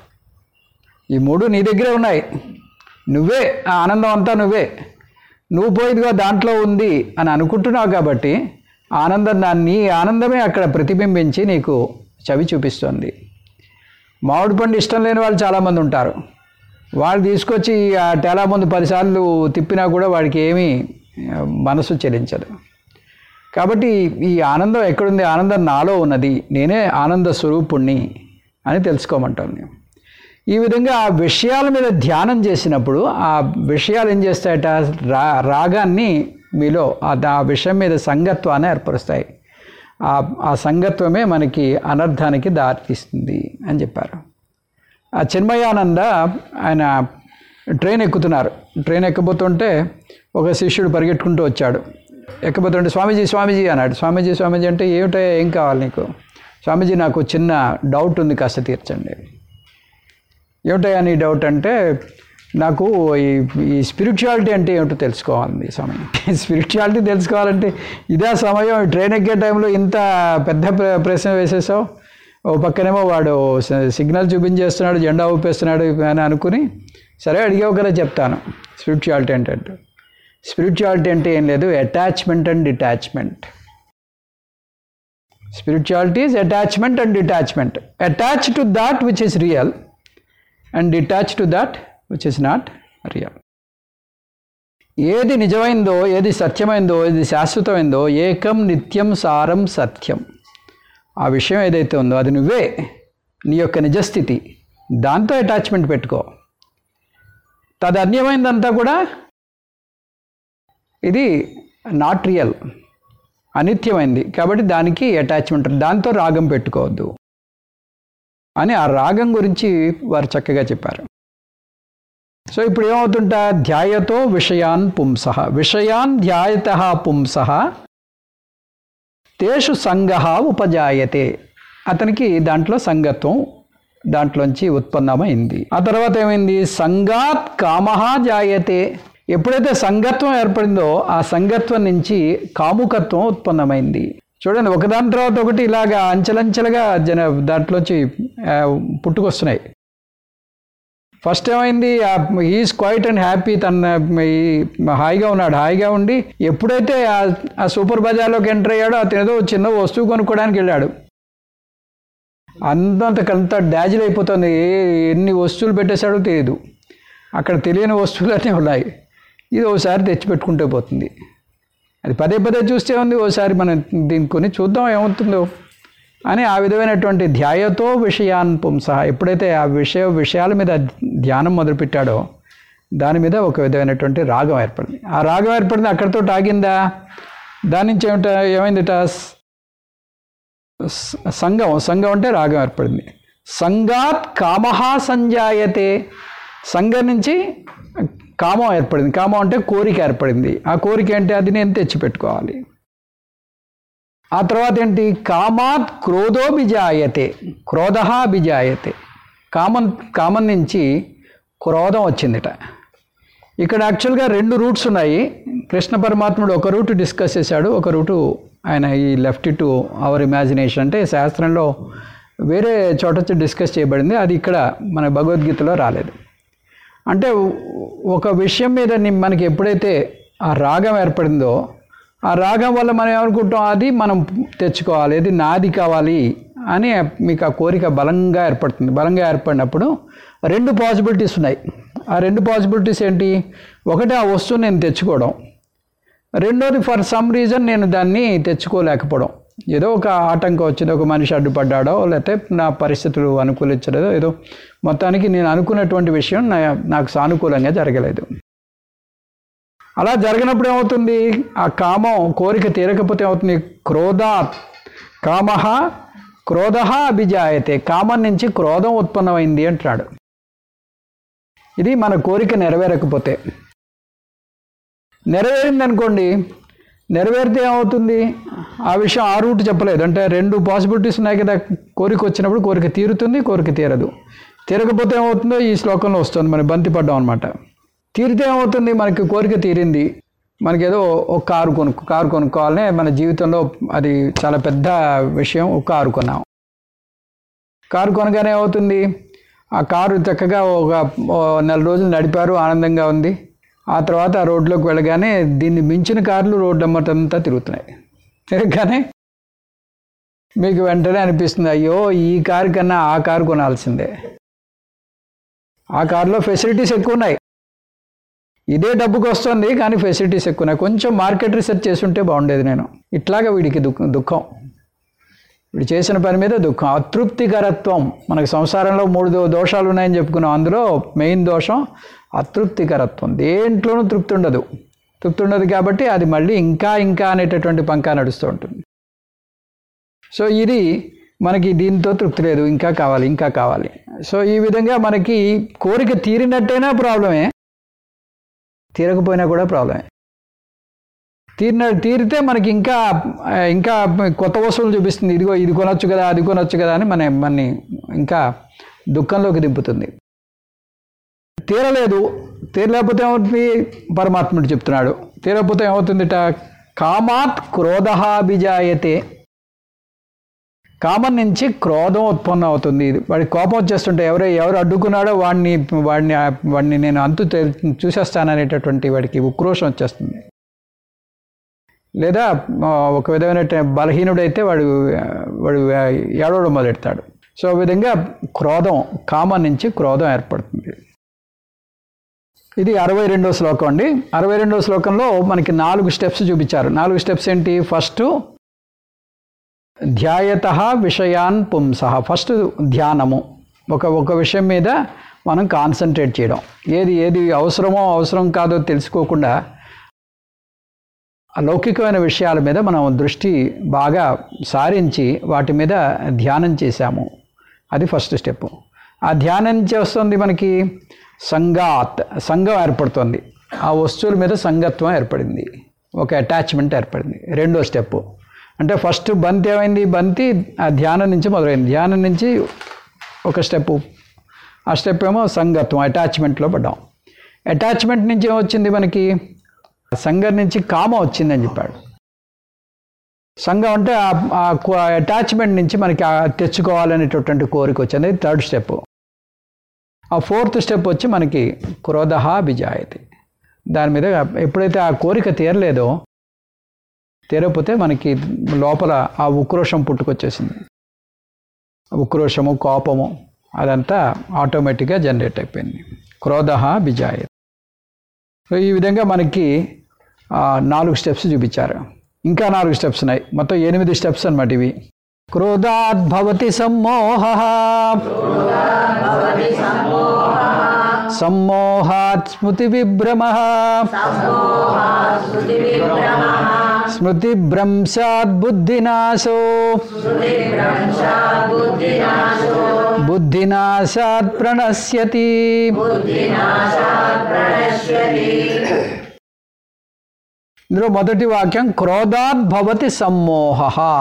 ఈ మూడు నీ దగ్గరే ఉన్నాయి నువ్వే ఆ ఆనందం అంతా నువ్వే నువ్వు పోయిదిగా దాంట్లో ఉంది అని అనుకుంటున్నావు కాబట్టి ఆనందం దాన్ని నీ ఆనందమే అక్కడ ప్రతిబింబించి నీకు చవి చూపిస్తుంది మామిడి పండు ఇష్టం లేని వాళ్ళు చాలామంది ఉంటారు వాళ్ళు తీసుకొచ్చి ఆ టేలా ముందు పదిసార్లు తిప్పినా కూడా వాడికి ఏమీ ఆ, మనసు చెలించదు కాబట్టి ఈ ఆనందం ఎక్కడుంది ఆనందం నాలో ఉన్నది నేనే ఆనంద స్వరూపుణ్ణి అని తెలుసుకోమంటుంది ఈ విధంగా ఆ విషయాల మీద ధ్యానం చేసినప్పుడు ఆ విషయాలు ఏం చేస్తాయట రా రాగాన్ని మీలో ఆ దా- ఆ విషయం మీద సంగత్వాన్ని ఏర్పరుస్తాయి ఆ ఆ సంగత్వమే మనకి అనర్థానికి దారితీస్తుంది అని చెప్పారు ఆ చిన్మయానంద ఆయన ట్రైన్ ఎక్కుతున్నారు ట్రైన్ ఎక్కబోతుంటే ఒక శిష్యుడు పరిగెట్టుకుంటూ వచ్చాడు ఎక్కబోతుంటే స్వామీజీ స్వామీజీ అన్నాడు స్వామీజీ స్వామీజీ అంటే ఏమిటో ఏం కావాలి నీకు స్వామీజీ నాకు చిన్న డౌట్ ఉంది కాస్త తీర్చండి ఏమిటయ్యా నీ డౌట్ అంటే నాకు ఈ ఈ స్పిరిచువాలిటీ అంటే ఏమిటో తెలుసుకోవాలండి స్వామి స్పిరిచువాలిటీ తెలుసుకోవాలంటే ఇదే సమయం ఈ ట్రైన్ ఎక్కే టైంలో ఇంత పెద్ద ప్ర- ప్రశ్న వేసేసావు ఓ పక్కనేమో వాడు స- సిగ్నల్ చూపించేస్తున్నాడు జెండా ఊపేస్తున్నాడు అని అనుకుని సరే అడిగావు కదా చెప్తాను స్పిరిచువాలిటీ అంటే అంటే స్పిరిచువాలిటీ అంటే ఏం లేదు attachment and detachment spirituality is attachment and detachment attach to that which is real and detach to that which is not real ఏది నిజమైందో ఏది సత్యమైందో ఏది శాశ్వతమైందో ఏకం నిత్యం సారం సత్యం ఆ విషయం ఏదైతే ఉందో అది నువ్వే నీ యొక్క నిజస్థితి దాంతో అటాచ్మెంట్ పెట్టుకో తదన్యమైందంతా కూడా ఇది నాట్ రియల్ అనిత్యమైంది కాబట్టి దానికి అటాచ్మెంట్ దాంతో రాగం పెట్టుకోవద్దు అని ఆ రాగం గురించి వారు చక్కగా చెప్పారు సో ఇప్పుడు ఏమవుతుంటా ధ్యాయతో విషయాన్ పుంస విషయాన్ ధ్యాయత పుంస తేషు సంగ ఉపజాయతే అతనికి దాంట్లో సంగత్వం దాంట్లోంచి ఉత్పన్నమైంది ఆ తర్వాత ఏమైంది సంగాత్ కామహ జాయతే ఎప్పుడైతే సంగత్వం ఏర్పడిందో ఆ సంగత్వం నుంచి కాముకత్వం ఉత్పన్నమైంది చూడండి ఒకదాని తర్వాత ఒకటి ఇలాగా అంచెలంచెలుగా జన దాంట్లోంచి ఆ, పుట్టుకొస్తున్నాయి ఫస్ట్ ఏమైంది ఈజ్ క్వైట్ అండ్ హ్యాపీ తన ఈ హాయిగా ఉన్నాడు హాయిగా ఉండి ఎప్పుడైతే ఆ- ఆ సూపర్ బజార్లోకి ఎంటర్ అయ్యాడో అతను ఏదో చిన్న వస్తువు కొనుక్కోవడానికి వెళ్ళాడు అంతంతకంత డాజిల్ అయిపోతుంది ఏ- ఎన్ని వస్తువులు పెట్టేశాడో తెలియదు అక్కడ తెలియని వస్తువులన్నీ ఉన్నాయి ఇది ఒకసారి తెచ్చిపెట్టుకుంటే పోతుంది అది పదే పదే చూస్తే ఉంది ఓసారి మనం దీన్ని కొని చూద్దాం ఏమవుతుందో అని ఆ విధమైనటువంటి ధ్యాయతో విషయాన్ పుంస ఎప్పుడైతే ఆ విషయ విషయాల మీద ధ్యానం మొదలుపెట్టాడో దాని మీద ఒక విధమైనటువంటి రాగం ఏర్పడింది ఆ రాగం ఏర్పడింది అక్కడితో ఆగిందా దాని నుంచి ఏమిట ఏమైందిట స- సంగం సంగం అంటే రాగం ఏర్పడింది సంగాత్ కామహ సంజాయతే సంఘం నుంచి కామం ఏర్పడింది కామం అంటే కోరిక ఏర్పడింది ఆ కోరిక ఏంటి అది నేను తెచ్చిపెట్టుకోవాలి ఆ తర్వాత ఏంటి కామాత్ క్రోధో బిజాయతే క్రోధ బిజాయతే కామం కామం నుంచి క్రోధం వచ్చిందిట ఇక్కడ యాక్చువల్గా రెండు రూట్స్ ఉన్నాయి కృష్ణ పరమాత్ముడు ఒక రూట్ డిస్కస్ చేశాడు ఒక రూటు ఆయన ఈ లెఫ్ట్ టు అవర్ ఇమాజినేషన్ అంటే శాస్త్రంలో వేరే చోట వచ్చి డిస్కస్ చేయబడింది అది ఇక్కడ మన భగవద్గీతలో రాలేదు అంటే ఒక విషయం మీద ని- మనకి ఎప్పుడైతే ఆ రాగం ఏర్పడిందో ఆ రాగం వల్ల మనం ఏమనుకుంటాం అది మనం తెచ్చుకోవాలి అది నాది కావాలి అని మీకు ఆ కోరిక బలంగా ఏర్పడుతుంది బలంగా ఏర్పడినప్పుడు రెండు పాసిబిలిటీస్ ఉన్నాయి ఆ రెండు పాసిబిలిటీస్ ఏంటి ఒకటి ఆ వస్తువు నేను తెచ్చుకోవడం రెండోది ఫర్ సమ్ రీజన్ నేను దాన్ని తెచ్చుకోలేకపోవడం ఏదో ఒక ఆటంకం వచ్చింది ఒక మనిషి అడ్డుపడ్డాడో లేకపోతే నా పరిస్థితులు అనుకూలించలేదో ఏదో మొత్తానికి నేను అనుకున్నటువంటి విషయం నా నాకు సానుకూలంగా జరగలేదు అలా జరగనప్పుడు ఏమవుతుంది ఆ కామం కోరిక తీరకపోతే ఏమవుతుంది క్రోధ కామ క్రోధ అభిజాయతే కామం నుంచి క్రోధం ఉత్పన్నమైంది అంటున్నాడు ఇది మన కోరిక నెరవేరకపోతే నెరవేరింది అనుకోండి నెరవేరితే ఏమవుతుంది ఆ విషయం ఆ రూట్ చెప్పలేదు అంటే రెండు పాసిబిలిటీస్ ఉన్నాయి కదా కోరిక వచ్చినప్పుడు కోరిక తీరుతుంది కోరిక తీరదు తీరకపోతే ఏమవుతుందో ఈ శ్లోకంలో వస్తుంది మన బంతి పడ్డాం అనమాట తీరితే ఏమవుతుంది మనకి కోరిక తీరింది మనకి ఏదో ఒక కారు కొనుక్కో కారు కొనుక్కోవాలనే మన జీవితంలో అది చాలా పెద్ద విషయం ఒక కారు కొన్నాం కారు కొనగానే ఏమవుతుంది ఆ కారు చక్కగా ఒక ఓ నెల రోజులు నడిపారు ఆనందంగా ఉంది ఆ తర్వాత ఆ రోడ్లోకి వెళ్ళగానే దీన్ని మించిన కార్లు రోడ్డు అమ్మటంతా తిరుగుతున్నాయి తిరగగానే మీకు వెంటనే అనిపిస్తుంది అయ్యో ఈ కారు కన్నా ఆ కారు కొనాల్సిందే ఆ కారులో ఫెసిలిటీస్ ఎక్కువ ఉన్నాయి ఇదే డబ్బుకి వస్తుంది కానీ ఫెసిలిటీస్ ఎక్కువ ఉన్నాయి కొంచెం మార్కెట్ రీసెర్చ్ చేస్తుంటే బాగుండేది నేను ఇట్లాగా వీడికి దుఃఖం దుఃఖం వీడు చేసిన పని మీద దుఃఖం అతృప్తికరత్వం మనకు సంసారంలో మూడు దో- దోషాలు ఉన్నాయని చెప్పుకున్నాం అందులో మెయిన్ దోషం అతృప్తికరత్వం దేంట్లోనూ తృప్తి ఉండదు తృప్తి ఉండదు కాబట్టి అది మళ్ళీ ఇంకా ఇంకా అనేటటువంటి పంకా నడుస్తూ ఉంటుంది సో ఇది మనకి దీంతో తృప్తి లేదు ఇంకా కావాలి ఇంకా కావాలి సో ఈ విధంగా మనకి కోరిక తీరినట్టయినా ప్రాబ్లమే తీరకపోయినా కూడా ప్రాబ్లమే తీరిన తీరితే మనకి ఇంకా ఆ, ఇంకా కొత్త వస్తువులు చూపిస్తుంది ఇదిగో ఇది కొనొచ్చు కదా అది కొనొచ్చు కదా అని మన మనని ఇంకా దుఃఖంలోకి దింపుతుంది తీరలేదు తీరలేకపోతే ఏమవుతుంది పరమాత్ముడు చెప్తున్నాడు తీరకపోతే ఏమవుతుందిట కామాత్ క్రోధహాభిజాయతే కామం నుంచి క్రోధం ఉత్పన్నం అవుతుంది ఇది వాడికి కోపం వచ్చేస్తుంటే ఎవరో ఎవరు అడ్డుకున్నాడో వాడిని వాడిని వాడిని నేను అంతు తె- చూసేస్తాననేటటువంటి వాడికి ఉక్రోషం వచ్చేస్తుంది లేదా ఆ, ఒక విధమైన బలహీనుడైతే వాడు ఆ, వాడు ఆ, ఏడవడం మొదలెడతాడు సో ఆ విధంగా క్రోధం కామం నుంచి క్రోధం ఏర్పడుతుంది ఇది అరవై రెండో శ్లోకం అండి అరవై రెండో శ్లోకంలో మనకి నాలుగు స్టెప్స్ చూపించారు నాలుగు స్టెప్స్ ఏంటి ఫస్ట్ ధ్యాయత విషయాన్ పుంస ఫస్ట్ ధ్యానము ఒక ఒక విషయం మీద మనం కాన్సన్ట్రేట్ చేయడం ఏది ఏది అవసరమో అవసరం కాదో తెలుసుకోకుండా అలౌకికమైన విషయాల మీద మనం దృష్టి బాగా సారించి వాటి మీద ధ్యానం చేశాము అది ఫస్ట్ స్టెప్ ఆ ధ్యానం నుంచి వస్తుంది మనకి సంగాత్ సంఘం ఏర్పడుతుంది ఆ వస్తువుల మీద సంగత్వం ఏర్పడింది ఒక అటాచ్మెంట్ ఏర్పడింది రెండో స్టెప్ అంటే ఫస్ట్ బంతి ఏమైంది బంతి ఆ ధ్యానం నుంచి మొదలైంది ధ్యానం నుంచి ఒక స్టెప్ ఆ స్టెప్ ఏమో సంగత్వం అటాచ్మెంట్లో పడ్డాం అటాచ్మెంట్ నుంచి ఏమొచ్చింది మనకి సంఘం నుంచి కామ వచ్చిందని చెప్పాడు సంఘం అంటే ఆ అటాచ్మెంట్ నుంచి మనకి ఆ తెచ్చుకోవాలనేటటువంటి కోరిక వచ్చింది థర్డ్ స్టెప్ ఆ ఫోర్త్ స్టెప్ వచ్చి మనకి క్రోధ విజాయతి దాని మీద ఎప్పుడైతే ఆ కోరిక తీరలేదో తీరకపోతే మనకి లోపల ఆ ఉక్రోషం పుట్టుకొచ్చేసింది ఉక్రోషము కోపము అదంతా ఆటోమేటిక్గా జనరేట్ అయిపోయింది క్రోధ విజాయతి సో ఈ విధంగా మనకి ఆ, నాలుగు స్టెప్స్ చూపించారు ఇంకా నాలుగు స్టెప్స్ ఉన్నాయి మొత్తం ఎనిమిది స్టెప్స్ అన్నమాట ఇవి క్రోధాత్ భవతి సమ్మోహ సమ్మోహాత్ స్మృతి విభ్రమ స్మృతి భ్రంశాత్ బుద్ధినాశో బుద్ధినాశాత్ ప్రణశ్యతి ఇందులో మొదటి వాక్యం క్రోధాత్ భవతి సమ్మోహ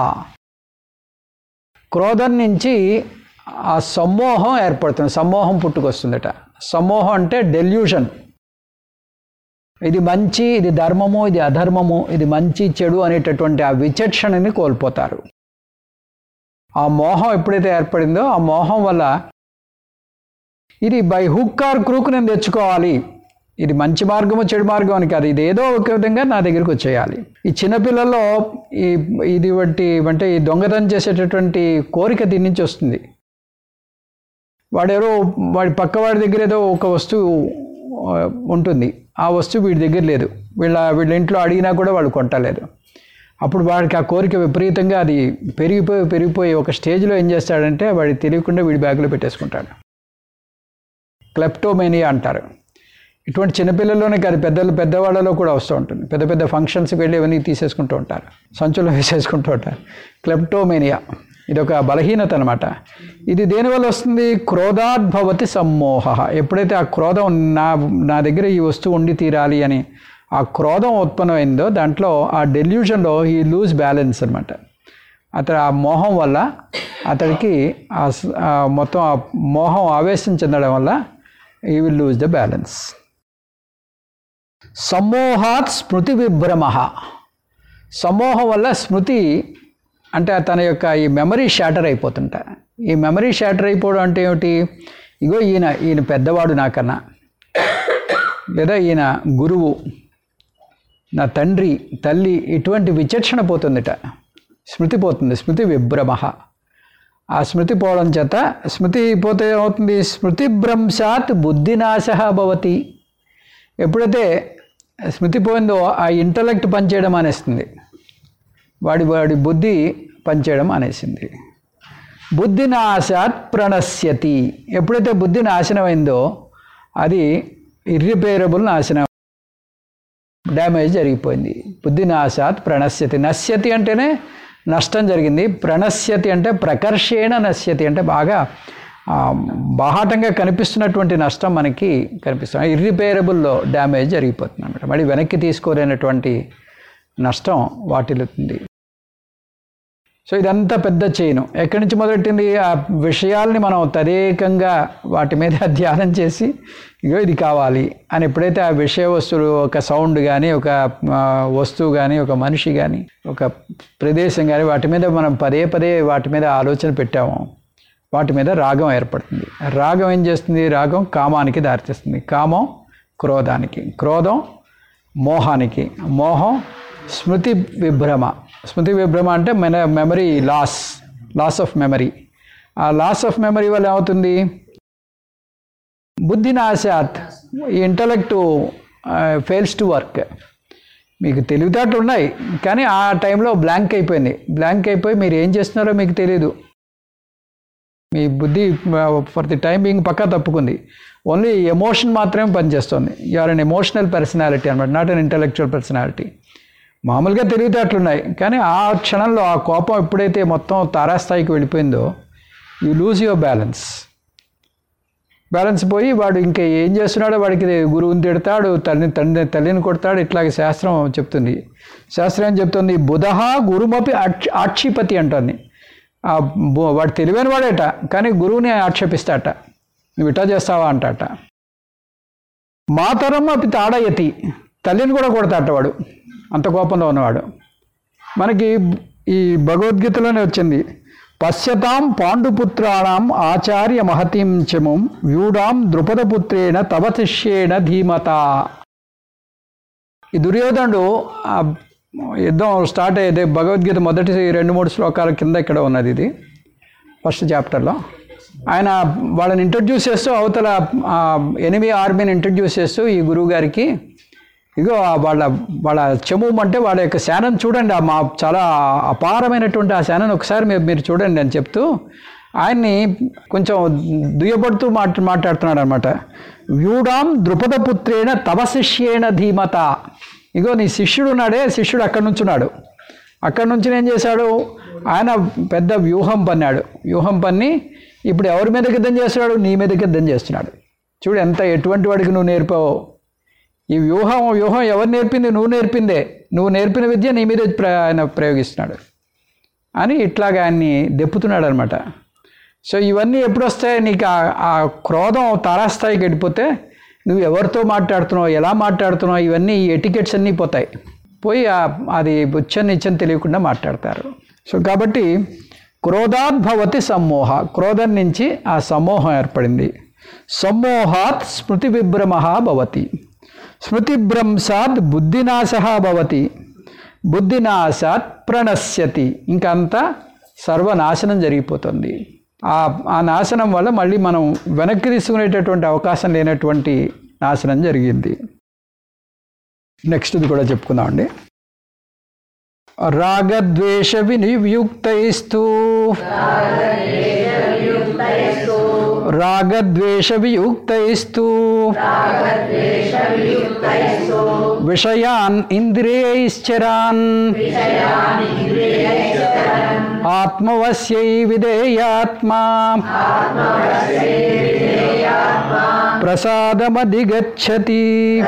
క్రోధం నుంచి ఆ సమ్మోహం ఏర్పడుతుంది సమ్మోహం పుట్టుకొస్తుందట సమ్మోహం అంటే డెల్యూషన్ ఇది మంచి ఇది ధర్మము ఇది అధర్మము ఇది మంచి చెడు అనేటటువంటి ఆ విచక్షణని కోల్పోతారు ఆ మోహం ఎప్పుడైతే ఏర్పడిందో ఆ మోహం వల్ల ఇది బై హుక్ ఆర్ క్రూక్ నేను తెచ్చుకోవాలి ఇది మంచి మార్గము చెడు మార్గం అని కాదు ఇది ఏదో ఒక విధంగా నా దగ్గరికి వచ్చేయాలి ఈ చిన్నపిల్లల్లో ఈ ఇది వంటి అంటే ఈ దొంగతనం చేసేటటువంటి కోరిక దీని నుంచి వస్తుంది వాడెవరో వాడి పక్కవాడి దగ్గర ఏదో ఒక వస్తువు ఆ, ఉంటుంది ఆ వస్తువు వీడి దగ్గర లేదు వీళ్ళ వీళ్ళ ఇంట్లో అడిగినా కూడా వాళ్ళు కొంటలేదు అప్పుడు వాడికి ఆ కోరిక విపరీతంగా అది పెరిగిపోయి పెరిగిపోయి ఒక స్టేజ్లో ఏం చేస్తాడంటే వాడికి తెలియకుండా వీడి బ్యాగ్లో పెట్టేసుకుంటాడు క్లెప్టోమేనియా అంటారు ఇటువంటి చిన్నపిల్లల్లోనే కాదు పెద్దలు పెద్దవాళ్ళలో కూడా వస్తూ ఉంటుంది పెద్ద పెద్ద ఫంక్షన్స్కి వెళ్ళి ఇవన్నీ తీసేసుకుంటూ ఉంటారు సంచులో వేసేసుకుంటూ ఉంటారు క్లెప్టోమేనియా ఇది ఒక బలహీనత అనమాట ఇది దేనివల్ల వస్తుంది క్రోధాద్భవతి సమ్మోహ ఎప్పుడైతే ఆ క్రోధం నా నా దగ్గర ఈ వస్తువు ఉండి తీరాలి అని ఆ క్రోధం ఉత్పన్నమైందో దాంట్లో ఆ డెల్యూషన్లో ఈ లూజ్ బ్యాలెన్స్ అనమాట అతడు ఆ మోహం వల్ల అతడికి ఆ స- ఆ మొత్తం ఆ మోహం ఆవేశం చెందడం వల్ల ఈ విల్ లూజ్ ద బ్యాలెన్స్ సమ్మోహాత్ స్మృతి విభ్రమ సమ్మోహం వల్ల స్మృతి అంటే తన యొక్క ఈ మెమరీ షాటర్ అయిపోతుంట ఈ మెమరీ షాటర్ అయిపోవడం అంటే ఏమిటి ఇగో ఈయన ఈయన పెద్దవాడు నాకన్నా లేదా ఈయన గురువు నా తండ్రి తల్లి ఇటువంటి విచక్షణ పోతుందిట స్మృతి పోతుంది స్మృతి విభ్రమ ఆ స్మృతి పోవడం చేత స్మృతి పోతే ఏమవుతుంది స్మృతి భ్రంశాత్ బుద్ధినాశ భవతి ఎప్పుడైతే స్మృతి పోయిందో ఆ ఇంటలెక్ట్ పనిచేయడం అనేస్తుంది వాడి వాడి బుద్ధి పనిచేయడం అనేసింది బుద్ధి నాశాత్ ప్రణశ్యతి ఎప్పుడైతే బుద్ధి నాశనమైందో అది ఇర్రిపేరబుల్ నాశనం డ్యామేజ్ జరిగిపోయింది బుద్ధి నాశాత్ ప్రణశ్యతి నశ్యతి అంటేనే నష్టం జరిగింది ప్రణశ్యతి అంటే ప్రకర్షేణ నశ్యతి అంటే బాగా ఆ, బాహాటంగా కనిపిస్తున్నటువంటి నష్టం మనకి కనిపిస్తుంది ఇర్రిపేరబుల్లో డ్యామేజ్ జరిగిపోతుంది అనమాట మళ్ళీ వెనక్కి తీసుకోలేనటువంటి నష్టం వాటిల్లుతుంది సో ఇదంతా పెద్ద చైను ఎక్కడి నుంచి మొదలెట్టింది ఆ విషయాల్ని మనం తదేకంగా వాటి మీద ధ్యానం చేసి ఇగో ఇది కావాలి అని ఎప్పుడైతే ఆ విషయ వస్తువులు ఒక సౌండ్ కానీ ఒక ఆ, వస్తువు కానీ ఒక మనిషి కానీ ఒక ప్రదేశం కానీ వాటి మీద మనం పదే పదే వాటి మీద ఆలోచన పెట్టాము వాటి మీద రాగం ఏర్పడుతుంది రాగం ఏం చేస్తుంది రాగం కామానికి దారితీస్తుంది కామం క్రోధానికి క్రోధం మోహానికి మోహం స్మృతి విభ్రమ స్మృతి విభ్రమ అంటే మెన memory loss loss of memory ఆ లాస్ ఆఫ్ మెమరీ వల్ల ఏమవుతుంది బుద్ధి నాశాత్ ఈ ఇంటలెక్ట్ ఫెయిల్స్ టు వర్క్ మీకు తెలివితేటలు ఉన్నాయి కానీ ఆ టైంలో బ్లాంక్ అయిపోయింది బ్లాంక్ అయిపోయి మీరు ఏం చేస్తున్నారో మీకు తెలియదు మీ బుద్ధి ఫర్ ది టైం బీయింగ్ పక్కా తప్పుకుంది ఓన్లీ ఎమోషన్ మాత్రమే పనిచేస్తుంది యూఆర్ అన్ ఎమోషనల్ పర్సనాలిటీ అనమాట నాట్ అన్ ఇంటలెక్చువల్ పర్సనాలిటీ మామూలుగా తెలివితేటలున్నాయి కానీ ఆ క్షణంలో ఆ కోపం ఎప్పుడైతే మొత్తం తారాస్థాయికి వెళ్ళిపోయిందో you lose your balance balance పోయి వాడు ఇంకా ఏం చేస్తున్నాడో వాడికి గురువుని తిడతాడు తల్లిని తండ్రి తల్లిని కొడతాడు ఇట్లాగే శాస్త్రం చెప్తుంది శాస్త్రం ఏం చెప్తుంది బుధ గురుమపి ఆక్ష ఆక్షిపతి అంటుంది ఆ బు- వాడు తెలివైన వాడేట కానీ గురువుని ఆక్షేపిస్తాట నువ్వు ఇటా చేస్తావా అంటాట మాతరం అపి తాడయతి తల్లిని కూడా కొడతాట వాడు అంత కోపంలో ఉన్నవాడు మనకి ఈ భగవద్గీతలోనే వచ్చింది పశ్యతాం పాండుపుత్రాణం ఆచార్య మహతీం చముం వ్యూడాం ద్రుపదపుత్రేణ తవ శిష్యేణ ధీమత ఈ దుర్యోధనుడు ఆ యుద్ధం స్టార్ట్ అయ్యేది భగవద్గీత మొదటి రెండు మూడు శ్లోకాల కింద ఇక్కడ ఉన్నది ఇది ఫస్ట్ చాప్టర్లో ఆయన వాళ్ళని ఇంట్రడ్యూస్ చేస్తూ అవతల ఎనిమి ఆర్మీని ఇంట్రడ్యూస్ చేస్తూ ఈ గురువు గారికి ఇగో ఆ వాళ్ళ వాళ్ళ చెము అంటే వాళ్ళ యొక్క శానం చూడండి ఆ మా చాలా అపారమైనటువంటి ఆ శానం ఒకసారి మీరు మీరు చూడండి అని చెప్తూ ఆయన్ని కొంచెం దుయ్యబడుతూ మాట మాట్లాడుతున్నాడు అనమాట వ్యూడాం ద్రుపదపుత్రేణ తవ శిష్యేణ ధీమత ఇగో నీ శిష్యుడు ఉన్నాడే శిష్యుడు అక్కడి నుంచి ఉన్నాడు అక్కడి నుంచి ఏం చేశాడు ఆయన పెద్ద వ్యూహం పన్నాడు వ్యూహం పన్ని ఇప్పుడు ఎవరి మీద యుద్ధం చేస్తున్నాడు నీ మీద యుద్ధం చేస్తున్నాడు చూడు ఎంత ఎటువంటి వాడికి నువ్వు నేర్పావో ఈ వ్యూహం వ్యూహం ఎవరు నేర్పింది నువ్వు నేర్పిందే నువ్వు నేర్పిన విద్య నీ మీద ప్ర ఆయన ప్రయోగిస్తున్నాడు అని ఇట్లాగా ఆయన్ని దెప్పుతున్నాడు అనమాట సో ఇవన్నీ ఎప్పుడు వస్తాయి నీకు ఆ- ఆ క్రోధం తారాస్థాయికి వెళ్ళిపోతే నువ్వు ఎవరితో మాట్లాడుతున్నావు ఎలా మాట్లాడుతున్నావు ఇవన్నీ ఈ ఎటికెట్స్ అన్నీ పోతాయి పోయి ఆ- అది బుచ్చని ఇచ్చని తెలియకుండా మాట్లాడతారు సో కాబట్టి క్రోధాద్భవతి సమ్మోహ క్రోధం నుంచి ఆ సమ్మోహం ఏర్పడింది సమ్మోహాత్ స్మృతి విభ్రమ భవతి స్మృతిభ్రంశాత్ బుద్ధినాశ భవతి బుద్ధినాశాత్ ప్రణశ్యతి ఇంకంతా సర్వనాశనం జరిగిపోతుంది ఆ ఆ నాశనం వల్ల మళ్ళీ మనం వెనక్కి తీసుకునేటటువంటి అవకాశం లేనటువంటి నాశనం జరిగింది నెక్స్ట్ది కూడా చెప్పుకుందామండి రాగద్వేష వినియుక్తైస్తూ రాగద్వేష వియుక్తైస్తూ విషయాన్ ఇంద్రియైశ్చరాన్ ఆత్మవశ్యై విధేయాత్మా ప్రసాదమధిగచ్చతి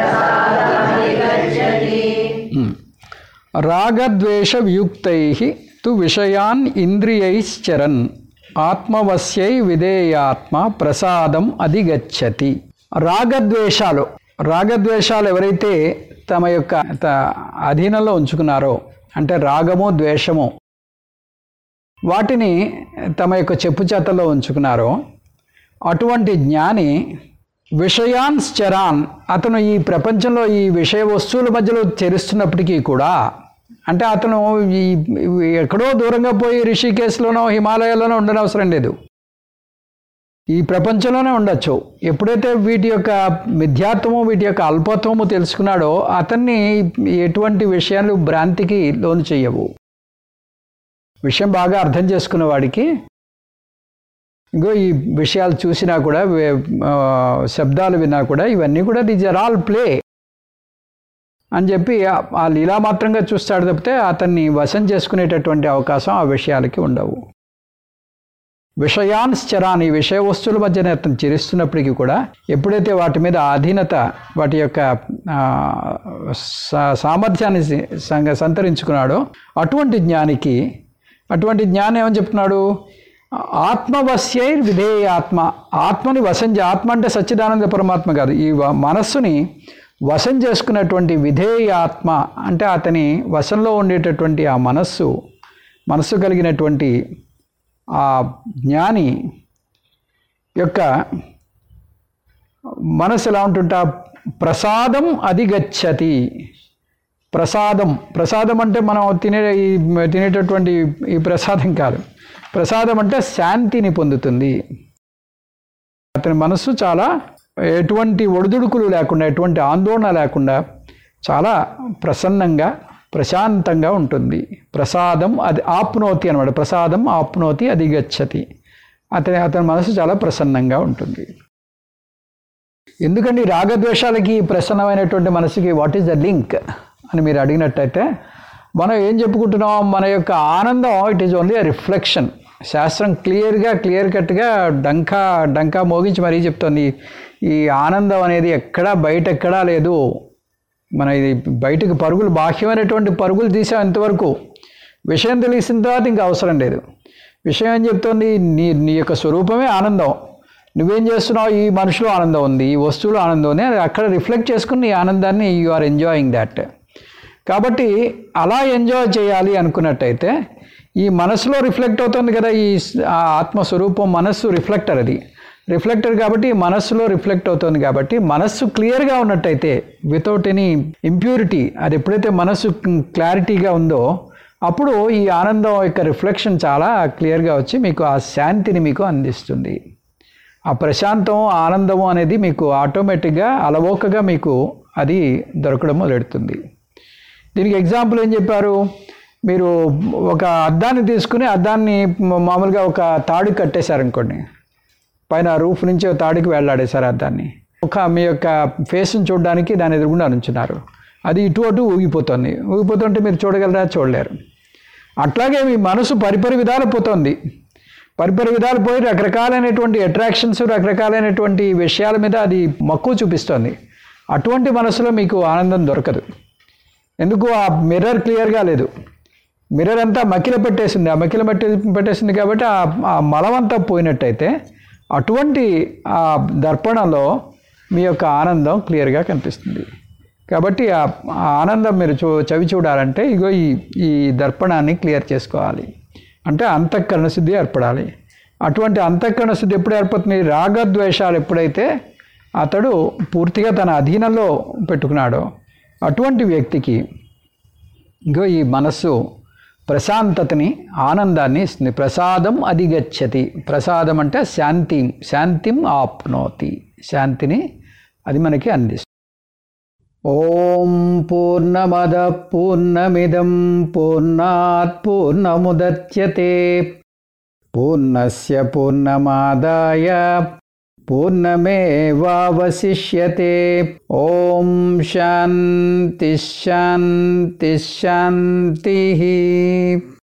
రాగద్వేష వియుక్తై తు విషయాన్ ఇంద్రియైశ్చరన్ ఆత్మవశ్యై విధేయాత్మ ప్రసాదం అధిగచ్చతి రాగద్వేషాలు రాగద్వేషాలు ఎవరైతే తమ యొక్క త- అధీనంలో ఉంచుకున్నారో అంటే రాగము ద్వేషము వాటిని తమ యొక్క చెప్పు చేతల్లో ఉంచుకున్నారో అటువంటి జ్ఞాని విషయాన్ చరాన్ అతను ఈ ప్రపంచంలో ఈ విషయ వస్తువుల మధ్యలో చేరుస్తున్నప్పటికీ కూడా అంటే అతను ఈ ఈ ఎక్కడో దూరంగా పోయి రిషికేశ్లోనో హిమాలయాల్లోనో ఉండనవసరం లేదు ఈ ప్రపంచంలోనే ఉండొచ్చు ఎప్పుడైతే వీటి యొక్క మిథ్యాత్వము వీటి యొక్క అల్పత్వము తెలుసుకున్నాడో అతన్ని ఎటువంటి విషయాలు భ్రాంతికి లోను చెయ్యవు విషయం బాగా అర్థం చేసుకున్న వాడికి ఇంకో ఈ విషయాలు చూసినా కూడా వే- ఆ, శబ్దాలు విన్నా కూడా ఇవన్నీ కూడా దీస్ ఆర్ ఆల్ ప్లే అని చెప్పి ఆ- ఆ లీలామాత్రంగా చూస్తాడు తప్పితే అతన్ని వశం చేసుకునేటటువంటి అవకాశం ఆ విషయాలకి ఉండవు విషయాన్శ్చరాన్ ఈ విషయ వస్తువుల మధ్యన అతను చిరిస్తున్నప్పటికీ కూడా ఎప్పుడైతే వాటి మీద ఆధీనత వాటి యొక్క ఆ, సా- సామర్థ్యాన్ని సి- సంగ సంతరించుకున్నాడో అటువంటి జ్ఞానికి అటువంటి జ్ఞానం ఏమని చెప్తున్నాడు ఆత్మవశ్యైర్ విధేయాత్మ ఆత్మని వశం చే- ఆత్మ అంటే సచ్చిదానంద పరమాత్మ కాదు ఈ వ- మనస్సుని వశం చేసుకున్నటువంటి విధేయాత్మ అంటే అతని వశంలో ఉండేటటువంటి ఆ మనస్సు మనస్సు కలిగినటువంటి ఆ జ్ఞాని యొక్క మనసు ఎలా ఉంటుంటా ప్రసాదం అధిగచ్చతి ప్రసాదం ప్రసాదం అంటే మనం తినే ఈ తినేటటువంటి ఈ ప్రసాదం కాదు ప్రసాదం అంటే శాంతిని పొందుతుంది అతని మనస్సు చాలా ఎటువంటి ఒడిదుడుకులు లేకుండా ఎటువంటి ఆందోళన లేకుండా చాలా ప్రసన్నంగా ప్రశాంతంగా ఉంటుంది ప్రసాదం అది ఆప్నోతి అనమాట ప్రసాదం ఆప్నోతి అది గచ్చతి అతని అతని మనసు చాలా ప్రసన్నంగా ఉంటుంది ఎందుకండి రాగద్వేషాలకి ఈ ప్రసన్నమైనటువంటి మనసుకి వాట్ ఈస్ ద లింక్ అని మీరు అడిగినట్టయితే మనం ఏం చెప్పుకుంటున్నాం మన యొక్క ఆనందం it is only a reflection శాస్త్రం క్లియర్గా క్లియర్ కట్గా డంకా డంకా మోగించి మరీ చెప్తోంది ఈ ఆనందం అనేది ఎక్కడా బయట ఎక్కడా లేదు మన ఇది బయటకు పరుగులు బాహ్యమైనటువంటి పరుగులు తీసాం ఇంతవరకు విషయం తెలిసిన తర్వాత ఇంకా అవసరం లేదు విషయం ఏం చెప్తోంది నీ నీ యొక్క స్వరూపమే ఆనందం నువ్వేం చేస్తున్నావు ఈ మనుషులో ఆనందం ఉంది ఈ వస్తువులో ఆనందం ఉంది అది అక్కడ రిఫ్లెక్ట్ చేసుకుని నీ ఆనందాన్ని యు ఆర్ ఎంజాయింగ్ దాట్ కాబట్టి అలా ఎంజాయ్ చేయాలి అనుకున్నట్టయితే ఈ మనసులో రిఫ్లెక్ట్ అవుతుంది కదా ఈ స్- ఆ ఆత్మస్వరూపం మనస్సు రిఫ్లెక్టర్ అది రిఫ్లెక్టర్ కాబట్టి మనస్సులో రిఫ్లెక్ట్ అవుతుంది కాబట్టి మనస్సు క్లియర్గా ఉన్నట్టయితే వితౌట్ ఎనీ ఇంప్యూరిటీ అది ఎప్పుడైతే మనస్సు క్లారిటీగా ఉందో అప్పుడు ఈ ఆనందం యొక్క రిఫ్లెక్షన్ చాలా క్లియర్గా వచ్చి మీకు ఆ శాంతిని మీకు అందిస్తుంది ఆ ప్రశాంతం ఆనందము అనేది మీకు ఆటోమేటిక్గా అలవోకగా మీకు అది దొరకడం మొదలెడుతుంది దీనికి ఎగ్జాంపుల్ ఏం చెప్పారు మీరు ఒక అద్దాన్ని తీసుకుని అద్దాన్ని మా- మామూలుగా ఒక తాడు కట్టేశారనుకోండి పైన రూఫ్ నుంచి ఒక తాడుకి వెళ్ళాడేశారు అద్దాన్ని ఒక మీ యొక్క ఫేస్ని చూడడానికి దాని ఎదురుగుండా నుంచున్నారు అది ఇటు అటు ఊగిపోతుంది ఊగిపోతుంటే మీరు చూడగలరా చూడలేరు అట్లాగే మీ మనసు పరిపరి విధాలు పోతుంది పరిపరి విధాలు పోయి రకరకాలైనటువంటి అట్రాక్షన్స్ రకరకాలైనటువంటి విషయాల మీద అది మక్కువ చూపిస్తుంది అటువంటి మనసులో మీకు ఆనందం దొరకదు ఎందుకు ఆ మిర్రర్ క్లియర్గా లేదు మిర్రర్ అంతా మకిల పెట్టేసింది ఆ మకిల పెట్టి పెట్టేసింది కాబట్టి ఆ ఆ మలం అంతా పోయినట్టయితే అటువంటి ఆ దర్పణలో మీ యొక్క ఆనందం క్లియర్గా కనిపిస్తుంది కాబట్టి ఆ ఆ ఆనందం మీరు చూ చవి చూడాలంటే ఇగో ఈ ఈ దర్పణాన్ని క్లియర్ చేసుకోవాలి అంటే అంతఃకరణ శుద్ధి ఏర్పడాలి అటువంటి అంతఃకరణ శుద్ధి ఎప్పుడు ఏర్పడుతుంది రాగద్వేషాలు ఎప్పుడైతే అతడు పూర్తిగా తన అధీనంలో పెట్టుకున్నాడో అటువంటి వ్యక్తికి ఇంకో ఈ మనస్సు ప్రశాంతతని ఆనందాన్ని ఇస్తుంది ప్రసాదం అధిగచ్చతి ప్రసాదం అంటే శాంతి శాంతిం ఆప్నోతి శాంతిని అది మనకి అందిస్తుంది ఓం పూర్ణమద పూర్ణమిదం పూర్ణాత్ పూర్ణముదచ్యతే పూర్ణస్య పూర్ణమాదాయ పూర్ణమేవావశిష్యతే ఓం శాంతి శాంతి శాంతి